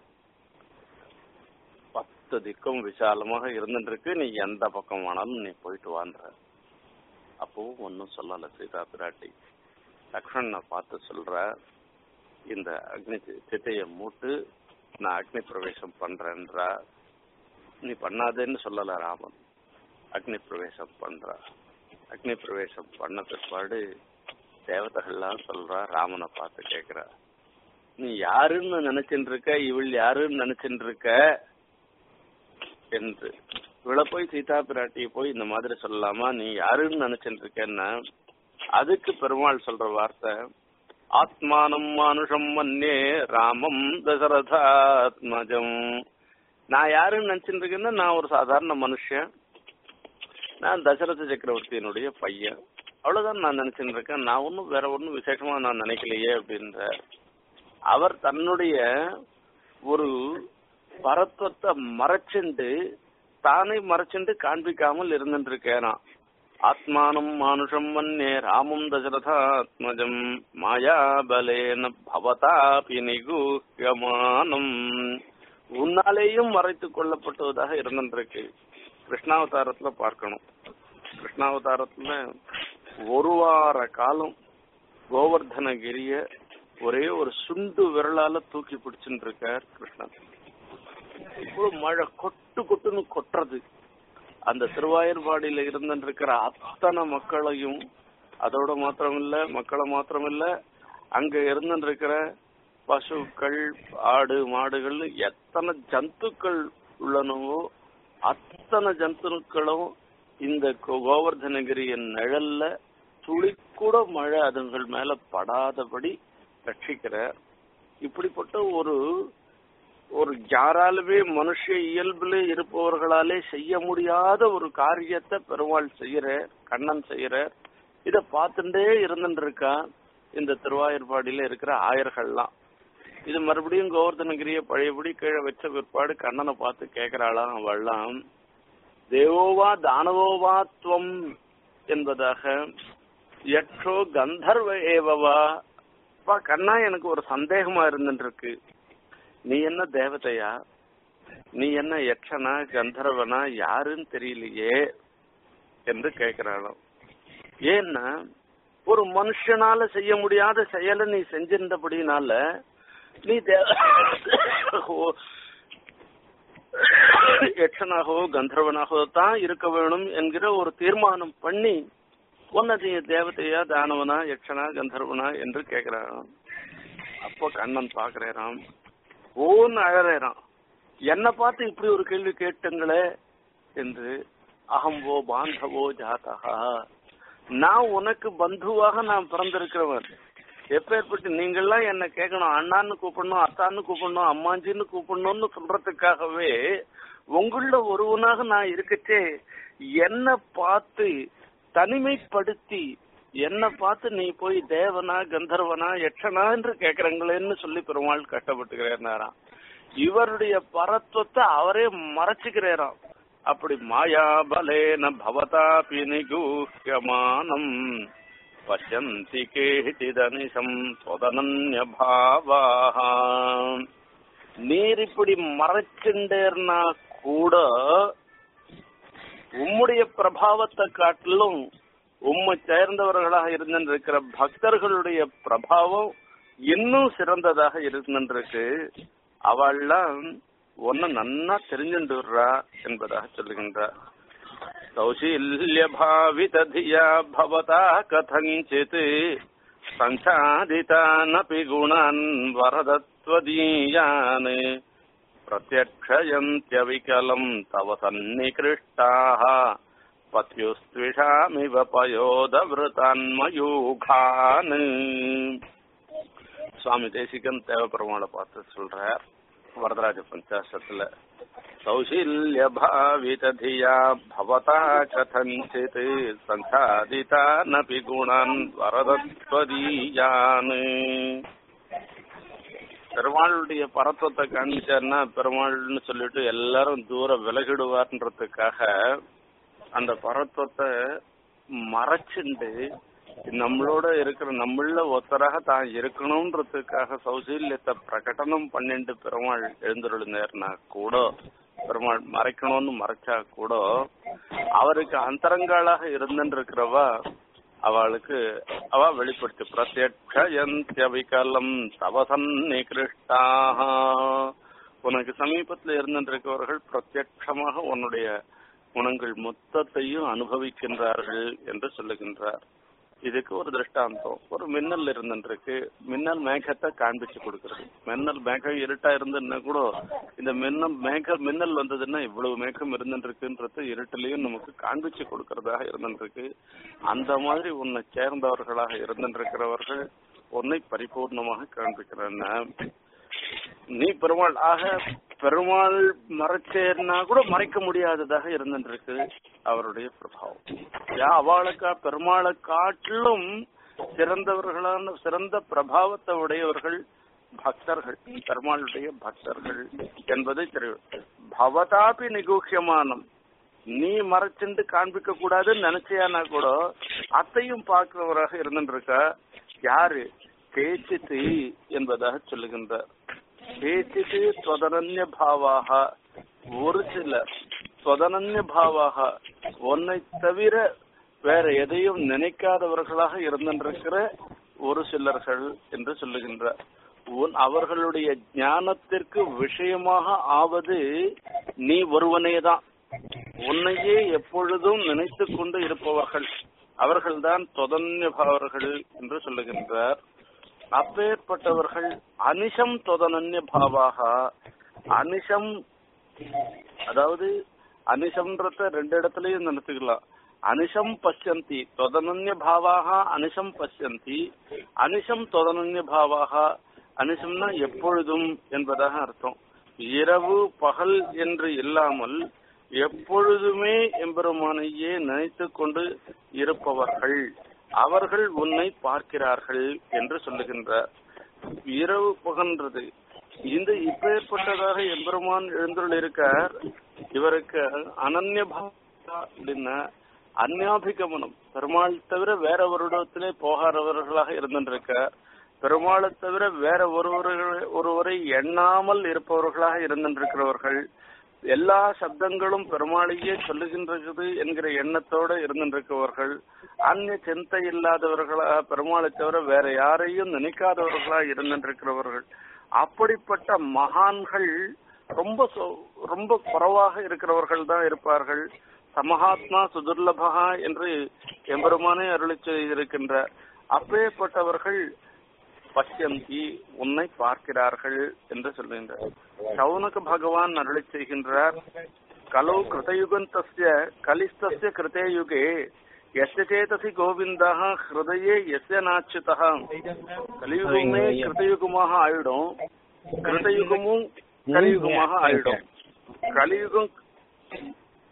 பத்து திக்கும் விசாலமாக இருந்துட்டு இருக்கு நீ எந்த பக்கம் வேணாலும் நீ போயிட்டு வான்ற அப்பவும் ஒன்னும் சொல்லல சீதா பிராட்டி லக்ஷ்மணனை பார்த்து சொல்ற இந்த அக்னி சி- சித்தைய மூட்டு நான் அக்னி பிரவேசம் பண்றேன்றா நீ பண்ணாதேன்னு சொல்லல ராமன் அக்னி பிரவேசம் பண்றா அக்னி பிரவேசம் பண்ண பிற்பாடு தேவதைகள்லாம் சொல்றா ராமனை பார்த்து கேக்குறா நீ யாருன்னு நினைச்சுட்டு இருக்க இவள் யாருன்னு நினைச்சுட்டு இருக்க என்று இவளை போய் சீதா பிராட்டியை போய் இந்த மாதிரி சொல்லலாமா நீ யாருன்னு நினைச்சுட்டு இருக்கேன்னா அதுக்கு பெருமாள் சொல்ற வார்த்தை ஆத்மானம் மானுஷம் மன்னே ராமம் தசரதாத்மஜம் நான் யாருன்னு நினைச்சுட்டு இருக்கேன்னா நான் ஒரு சாதாரண மனுஷன் நான் தசரத சக்கரவர்த்தியினுடைய பையன் அவ்வளவுதான் நான் நினைச்சுட்டு இருக்கேன் நான் ஒன்றும் வேற ஒன்றும் விசேஷமா நான் நினைக்கலையே அப்படின்ற அவர் தன்னுடைய ஒரு பரத்வத்தை மறைச்சுண்டு தானே மறைச்சுண்டு காண்பிக்காமல் இருந்துட்டு இருக்கேனா ஆத்மானம் மானுஷம் மன்னே ராமம் தசரதாத்மஜம் மாயாபலேன பவதாபி நிகூஹ்யமானம் உன்னாலேயும் மறைத்துக் கொள்ளப்பட்டதாக இருந்துருக்கு கிருஷ்ணாவதாரத்துல பார்க்கணும் கிருஷ்ணாவதாரத்துல ஒரு வார காலம் கோவர்தனகிரிய ஒரே ஒரு சுண்டு விரலால தூக்கி பிடிச்சுட்டு இருக்கார் கிருஷ்ணன் இவ்வளவு மழை கொட்டு கொட்டுன்னு கொட்டுறது அந்த திருவாயூர்பாடியில இருந்துட்டு இருக்கிற அத்தனை மக்களையும் அதோட மாத்திரமில்ல மக்களை மாத்திரமில்ல அங்க இருந்துட்டு இருக்கிற பசுக்கள் ஆடு மாடுகள் எத்தனை ஜந்துக்கள் உள்ளனவோ அத்தனை ஜந்துக்களும் இந்த கோ- கோவர்தனகிரியின் நிழல்ல துளி கூட மழை அதுங்கள் மேல படாதபடி ரட்சிக்கிறார் இப்படிப்பட்ட ஒரு ஒரு யாராலுமே மனுஷ இயல்புல இருப்பவர்களாலே செய்ய முடியாத ஒரு காரியத்தை பெருமாள் செய்யற கண்ணன் செய்யற இத பார்த்துட்டே இருந்துட்டு இருக்கா இந்த திருவாயூர்பாடியில இருக்கிற ஆயர்கள்லாம் இது மறுபடியும் கோவர்தனகிரிய பழையபடி கீழே வச்ச பிற்பாடு கண்ணனை பார்த்து கேட்கிறாளாம் அவள்லாம் தேவோவா தானவோவா துவம் என்பதாக யட்சோ கந்தர்வ ஏவவா அப்பா கண்ணா எனக்கு ஒரு சந்தேகமா இருந்துட்டு இருக்கு நீ என்ன தேவதையா நீ என்ன யட்சனா கந்தர்வனா யாருன்னு தெரியலையே என்று கேட்கிறாளாம் ஏன்னா ஒரு மனுஷனால செய்ய முடியாத செயலை நீ செஞ்சிருந்தபடினால நீ தேவ ஓ- யட்சனாகவோ கந்தர்வனாகவோ தான் இருக்க வேணும் என்கிற ஒரு தீர்மானம் பண்ணி உன்னை நீ தேவதையா தானவனா யட்சனா கந்தர்வனா என்று கேட்கிறாராம் அப்போ கண்ணன் பாக்குறாராம் ஓன்னு அழறான் என்ன பார்த்து இப்படி ஒரு கேள்வி கேட்டுங்களே என்று அகம்போ பாந்தவோ ஜாதகா நான் உனக்கு பந்துவாக நான் பிறந்திருக்கிறவன் எப்பேற்பட்டு நீங்கள்லாம் என்ன கேட்கணும் அண்ணான்னு கூப்பிடணும் அத்தான்னு கூப்பிடணும் அம்மாஞ்சின்னு கூப்பிடணும்னு சொல்றதுக்காகவே உங்கள ஒருவனாக நான் இருக்கச்சே என்ன பார்த்து தனிமைப்படுத்தி என்ன பார்த்து நீ போய் தேவனா கந்தர்வனா யட்சனா என்று கேக்குறங்களேன்னு சொல்லி பெருமாள் கஷ்டப்பட்டுக்கிறேன்னாராம் இவருடைய பரத்துவத்தை அவரே மறைச்சுக்கிறாராம் அப்படி மாயாபலேன பவதா பினிகூஹ்யமானம் பசியந்தி கேஹிதிதனிஷம் சொதனன்ய பாவாஹா நீர் இப்படி மறைச்சுண்டேர்னா கூட உம்முடைய பிரபாவத்தை காட்டிலும் உம்மை சேர்ந்தவர்களாக இருந்திருக்கிற பக்தர்களுடைய பிரபாவம் இன்னும் சிறந்ததாக இருந்திருக்கு அவள்லாம் ஒன்னு நன்னா தெரிஞ்சுண்டுறா என்பதாக சொல்லுகின்றார் கௌசல்ய பாவிததியா பவதா கதஞ்சித் சஞ்சாதிதானபி குணான் வரதத்வதீயான் प्रत्यक्षयन्त्यविकलम् तव सन्निकृष्टाः पत्युस्त्विषामिव पयोदवृतान्मयूखान् சுவாமி தேசிகன் தேவப்பெருமாளை பார்த்து சொல்றார் வரதராஜ பஞ்சாசத்துல கௌசல்ய பாவிததியா பவதா கதஞ்சித் சஞ்சாதிதானபி குணான் வரதத்வதீயான் பெருமாளுடைய பரத்துவத்தை காமிச்சாருன்னா பெருமாள்னு சொல்லிட்டு எல்லாரும் தூரம் விலகிடுவார்ன்றதுக்காக அந்த பரத்துவத்தை மறைச்சுண்டு நம்மளோட இருக்கிற நம்மள ஒத்தராக தான் இருக்கணும்ன்றதுக்காக சௌசல்யத்தை பிரகடனம் பண்ணிட்டு பெருமாள் எழுந்துருந்தாருன்னா கூட பெருமாள் மறைக்கணும்னு மறைச்சா கூட அவருக்கு அந்தரங்காளாக இருந்துருக்கிறவா அவளுக்கு அவ வெளிப்படுத்தி பிரத்யக்ஷயந்தியவிகலம் தவசன் நிகிருஷ்டாக உனக்கு சமீபத்தில் இருந்திருக்கவர்கள் பிரத்யட்சமாக உன்னுடைய குணங்கள் மொத்தத்தையும் அனுபவிக்கின்றார்கள் என்று சொல்லுகின்றார் இதுக்கு ஒரு திருஷ்டாந்தம் ஒரு மின்னல் இருந்துருக்கு மின்னல் மேகத்தை காண்பிச்சு கொடுக்கறது மின்னல் மேகம் இருட்டா இருந்துன்னா கூட இந்த மின்னம் மேக மின்னல் வந்ததுன்னா இவ்வளவு மேகம் இருந்துருக்குன்றது இருட்டிலையும் நமக்கு காண்பிச்சு கொடுக்கறதாக இருந்துருக்கு அந்த மாதிரி உன்னை சேர்ந்தவர்களாக இருந்திருக்கிறவர்கள் உன்னை பரிபூர்ணமாக காண்பிக்கிறேன்னா நீ பெருமாள் ஆக பெருமாள் மறைச்சேர்னா கூட மறைக்க முடியாததாக இருந்துருக்கு அவருடைய பிரபாவம் யா அவளுக்கா பெருமாளை காட்டிலும் சிறந்தவர்களான சிறந்த பிரபாவத்தை உடையவர்கள் பக்தர்கள் பெருமாளுடைய பக்தர்கள் என்பதை தெரியும் பவதாபி நிகூஹ்யமானம் நீ மறைச்சுண்டு காண்பிக்க கூடாதுன்னு நினைச்சியானா கூட அத்தையும் பார்க்கிறவராக இருந்துருக்க யாரு பேச்சித்து என்பதாக சொல்லுகின்றார் பேச்சித்து ஸ்வதனன்ய பாவாக ஒரு சிலர் ஸ்வதனன்ய பாவாக உன்னை தவிர வேற எதையும் நினைக்காதவர்களாக இருந்திருக்கிற ஒரு சிலர்கள் என்று சொல்லுகின்றார் உன் அவர்களுடைய ஞானத்திற்கு விஷயமாக ஆவது நீ ஒருவனேதான் உன்னையே எப்பொழுதும் நினைத்து கொண்டு இருப்பவர்கள் அவர்கள்தான் தொதன்யபாவர்கள் என்று சொல்லுகின்றார் அப்பேற்பட்டவர்கள் அனிஷம் தொதனன்ய பாவாக அனிஷம் அதாவது அனிஷம்ன்றத ரெண்டு இடத்துலயும் நினைச்சுக்கலாம் அனிஷம் பசியந்தி தொதனன்ய பாவாக அனிஷம் பசியந்தி அனிஷம் தொதனன்ய பாவாக அனிஷம்னா எப்பொழுதும் என்பதாக அர்த்தம் இரவு பகல் என்று இல்லாமல் எப்பொழுதுமே எம்பெருமானையே நினைத்து கொண்டு இருப்பவர்கள் அவர்கள் உன்னை பார்க்கிறார்கள் என்று சொல்லுகின்றார் இரவு பகன்றது இந்த இப்பேற்பட்டதாக எம்பெருமான் எழுந்துள்ள இருக்கார் இவருக்கு அனன்ய அப்படின்னா அந்யாபிகமனம் பெருமாள் தவிர வேற ஒரு இடத்திலே போகாதவர்களாக இருந்திருக்கார் பெருமாளை தவிர வேற ஒருவர்கள் ஒருவரை எண்ணாமல் இருப்பவர்களாக இருந்திருக்கிறவர்கள் எல்லா சப்தங்களும் பெருமாளையே சொல்லுகின்றது என்கிற எண்ணத்தோடு இருந்திருக்கவர்கள் அந்நிய சிந்தை இல்லாதவர்களாக பெருமாளை தவிர வேற யாரையும் நினைக்காதவர்களாக இருந்திருக்கிறவர்கள் அப்படிப்பட்ட மகான்கள் ரொம்ப ரொம்ப குறைவாக இருக்கிறவர்கள் தான் இருப்பார்கள் சமஹாத்மா சுதுர்லபகா என்று எம்பெருமானே அருளி செய்திருக்கின்றார் அப்பேற்பட்டவர்கள் பசியந்தி உன்னை பார்க்கிறார்கள் என்று சொல்லுகின்றார் சவுனக பகவான் அருளி செய்கின்றார் கலௌ கிருதயுகந்தஸ்ய கலிஸ்தஸ்ய கிருதே யுகே எஸ்ய சேதசி கோவிந்தா ஹிருதயே எஸ்ய நாச்சுதா கலியுகமே கிருதயுகமாக ஆயிடும் கிருதயுகமும் கலியுகமாக ஆயிடும் கலியுகம்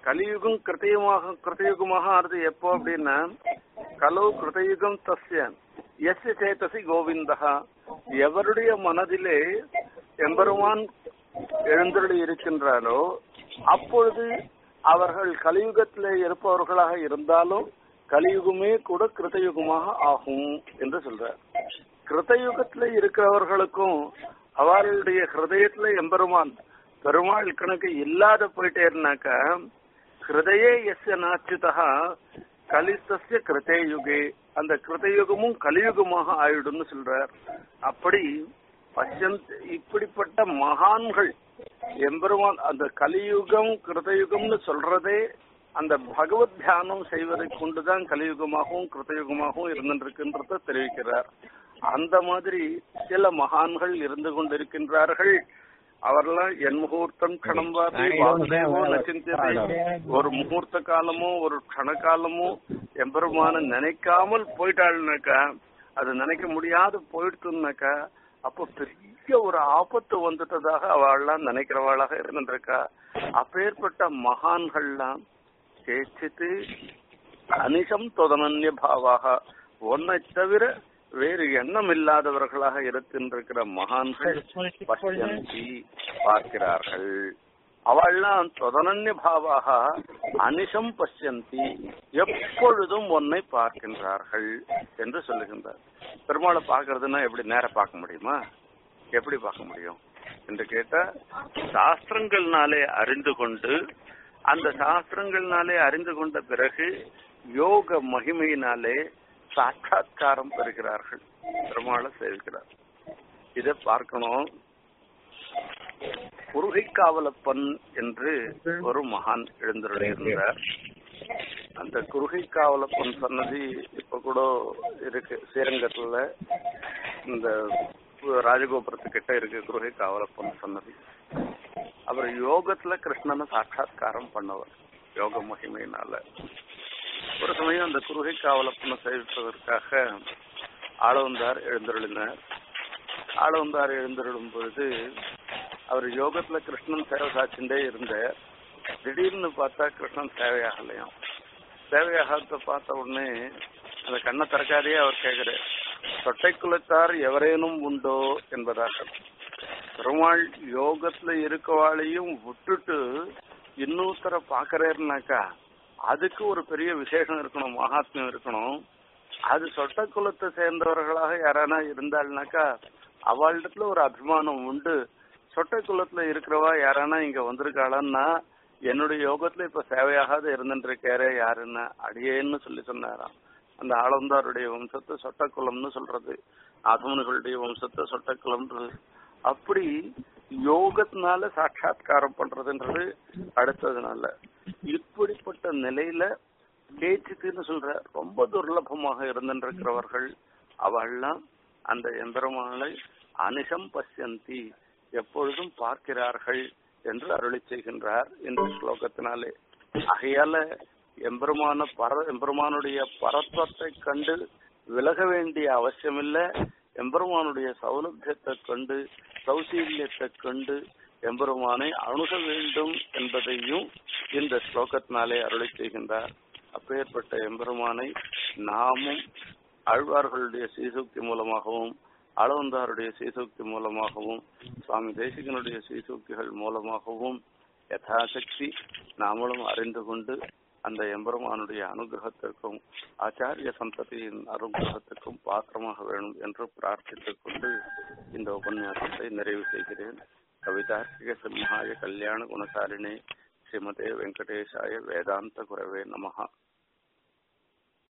கலியுகம் கிருத்தயுமாக கிருத்தயுகமாக ஆறுது எப்போ அப்படின்னா கலோ கிருத்தயுகம் தஸ்ய எஸ் சேத்தசி கோவிந்தா எவருடைய மனதிலே எம்பெருமான் எழுந்தருளி இருக்கின்றாரோ அப்பொழுது அவர்கள் கலியுகத்திலே இருப்பவர்களாக இருந்தாலும் கலியுகமே கூட கிருத்தயுகமாக ஆகும் என்று சொல்றார் கிருத்தயுகத்துல இருக்கிறவர்களுக்கும் அவர்களுடைய ஹிருதயத்துல எம்பெருமான் பெருமாள் கணக்கு இல்லாத போயிட்டேருனாக்கா ஹிருதயே எஸ் நாச்சுதா கலித்தஸ்ய கிருதே யுகே அந்த கிருதயுகமும் கலியுகமாக ஆயிடும்னு சொல்றார் அப்படி பச்சந்த் இப்படிப்பட்ட மகான்கள் எம்பெருமான் அந்த கலியுகம் கிருதயுகம்னு சொல்றதே அந்த பகவத் தியானம் செய்வதை கொண்டுதான் கலியுகமாகவும் கிருத்தயுகமாகவும் இருந்திருக்கின்றத தெரிவிக்கிறார் அந்த மாதிரி சில மகான்கள் இருந்து கொண்டிருக்கின்றார்கள் அவரெல்லாம் என் முகூர்த்தம் க்ஷணம் வாதி வாசுதேவோ நச்சிந்தியதை ஒரு முகூர்த்த காலமோ ஒரு க்ஷண காலமோ எம்பெருமான நினைக்காமல் போயிட்டாள்னாக்கா அது நினைக்க முடியாது போயிடுத்துனாக்கா அப்போ பெரிய ஒரு ஆபத்து வந்துட்டதாக அவள்லாம் நினைக்கிறவாளாக இருந்திருக்கா அப்பேற்பட்ட மகான்கள்லாம் கேச்சித்து அனிஷம் தொதனன்ய பாவாக ஒன்னை தவிர வேறு எண்ணம் இல்லாதவர்களாக இருக்கின்றிருக்கிற மகான்கள் பஷ்யந்தி பார்க்கிறார்கள் அவள்லாம் தொதனன்ய பாவாக அனிஷம் பஷ்யந்தி எப்பொழுதும் ஒன்னை பார்க்கின்றார்கள் என்று சொல்லுகின்றார் பெருமாளை பார்க்கறதுன்னா எப்படி நேர பார்க்க முடியுமா எப்படி பார்க்க முடியும் என்று கேட்டா சாஸ்திரங்கள்னாலே அறிந்து கொண்டு அந்த சாஸ்திரங்கள்னாலே அறிந்து கொண்ட பிறகு யோக மகிமையினாலே சாட்சாத்காரம் பெறுகிறார்கள் பெருமாளை சேவிக்கிறார் இதை பார்க்கணும் குருகைக்காவலப்பன் என்று ஒரு மகான் எழுந்தருளியிருந்தார் அந்த குருகைக்காவலப்பன் சன்னதி இப்ப கூட இருக்கு ஸ்ரீரங்கத்துல இந்த ராஜகோபுரத்துக்கிட்ட இருக்கு குருகைக்காவலப்பன் சன்னதி அவர் யோகத்துல கிருஷ்ணனை சாட்சாத்காரம் பண்ணவர் யோக மகிமையினால ஒரு சமயம் அந்த குருகை காவலப்பனை சேவிப்பதற்காக ஆளவந்தார் எழுந்தருளினார் ஆளவந்தார் எழுந்தருளும் பொழுது அவர் யோகத்துல கிருஷ்ணன் சேவை சாட்சிண்டே இருந்த திடீர்னு பார்த்தா கிருஷ்ணன் சேவையாகலையாம் சேவையாகாத பார்த்த உடனே அந்த கண்ணை திறக்காதே அவர் கேட்கிறார் சொட்டை குலத்தார் எவரேனும் உண்டோ என்பதாக பெருமாள் யோகத்துல இருக்கவாளையும் விட்டுட்டு இன்னொருத்தர பாக்குறாருனாக்கா அதுக்கு ஒரு பெரிய விசேஷம் இருக்கணும் மகாத்மியம் இருக்கணும் அது சொட்ட குலத்தை சேர்ந்தவர்களாக யாரானா இருந்தாள்னாக்கா அவளிடத்துல ஒரு அபிமானம் உண்டு சொட்ட குலத்துல இருக்கிறவா யாரானா இங்க வந்திருக்காளான்னா என்னுடைய யோகத்துல இப்ப சேவையாகாத இருந்துருக்காரு யாருன்னா அடியேன்னு சொல்லி சொன்னாராம் அந்த ஆளந்தாருடைய வம்சத்தை சொட்டக்குளம்னு சொல்றது ஆகமன்களுடைய வம்சத்தை சொட்டக்குளம்ன்றது அப்படி யோகத்தினால சாட்சாத்காரம் பண்றதுன்றது அடுத்ததுனால இப்படிப்பட்ட நிலையில கேச்சித்துன்னு சொல்ற ரொம்ப துர்லபமாக இருந்திருக்கிறவர்கள் அவள்லாம் அந்த எம்பெருமானை அனிஷம் பசியந்தி எப்பொழுதும் பார்க்கிறார்கள் என்று அருளி செய்கின்றார் இந்த ஸ்லோகத்தினாலே ஆகையால எம்பெருமான பர எம்பெருமானுடைய பரத்வத்தை கண்டு விலக வேண்டிய அவசியமில்லை எம்பெருமானுடைய சௌலபியத்தை கண்டு சௌசீல்யத்தை கண்டு எம்பெருமானை அணுக வேண்டும் என்பதையும் இந்த ஸ்லோகத்தினாலே அருளி செய்கின்றார் அப்பேற்பட்ட எம்பெருமானை நாமும் ஆழ்வார்களுடைய சீசூக்தி மூலமாகவும் அளவந்தாருடைய சீசூக்தி மூலமாகவும் சுவாமி தேசிகனுடைய சீசூக்திகள் மூலமாகவும் யதாசக்தி நாமளும் அறிந்து கொண்டு அந்த எம்பெருமானுடைய அனுகிரகத்திற்கும் ஆச்சாரிய சந்ததியின் அனுகிரகத்திற்கும் பாத்திரமாக வேணும் என்று பிரார்த்தித்துக் கொண்டு இந்த உபன்யாசத்தை நிறைவு செய்கிறேன் கவிதார்க்கிக சிம்ஹாய கல்யாண குணசாலினே ஸ்ரீமதே வெங்கடேஷாய வேதாந்த குரவே நமஹா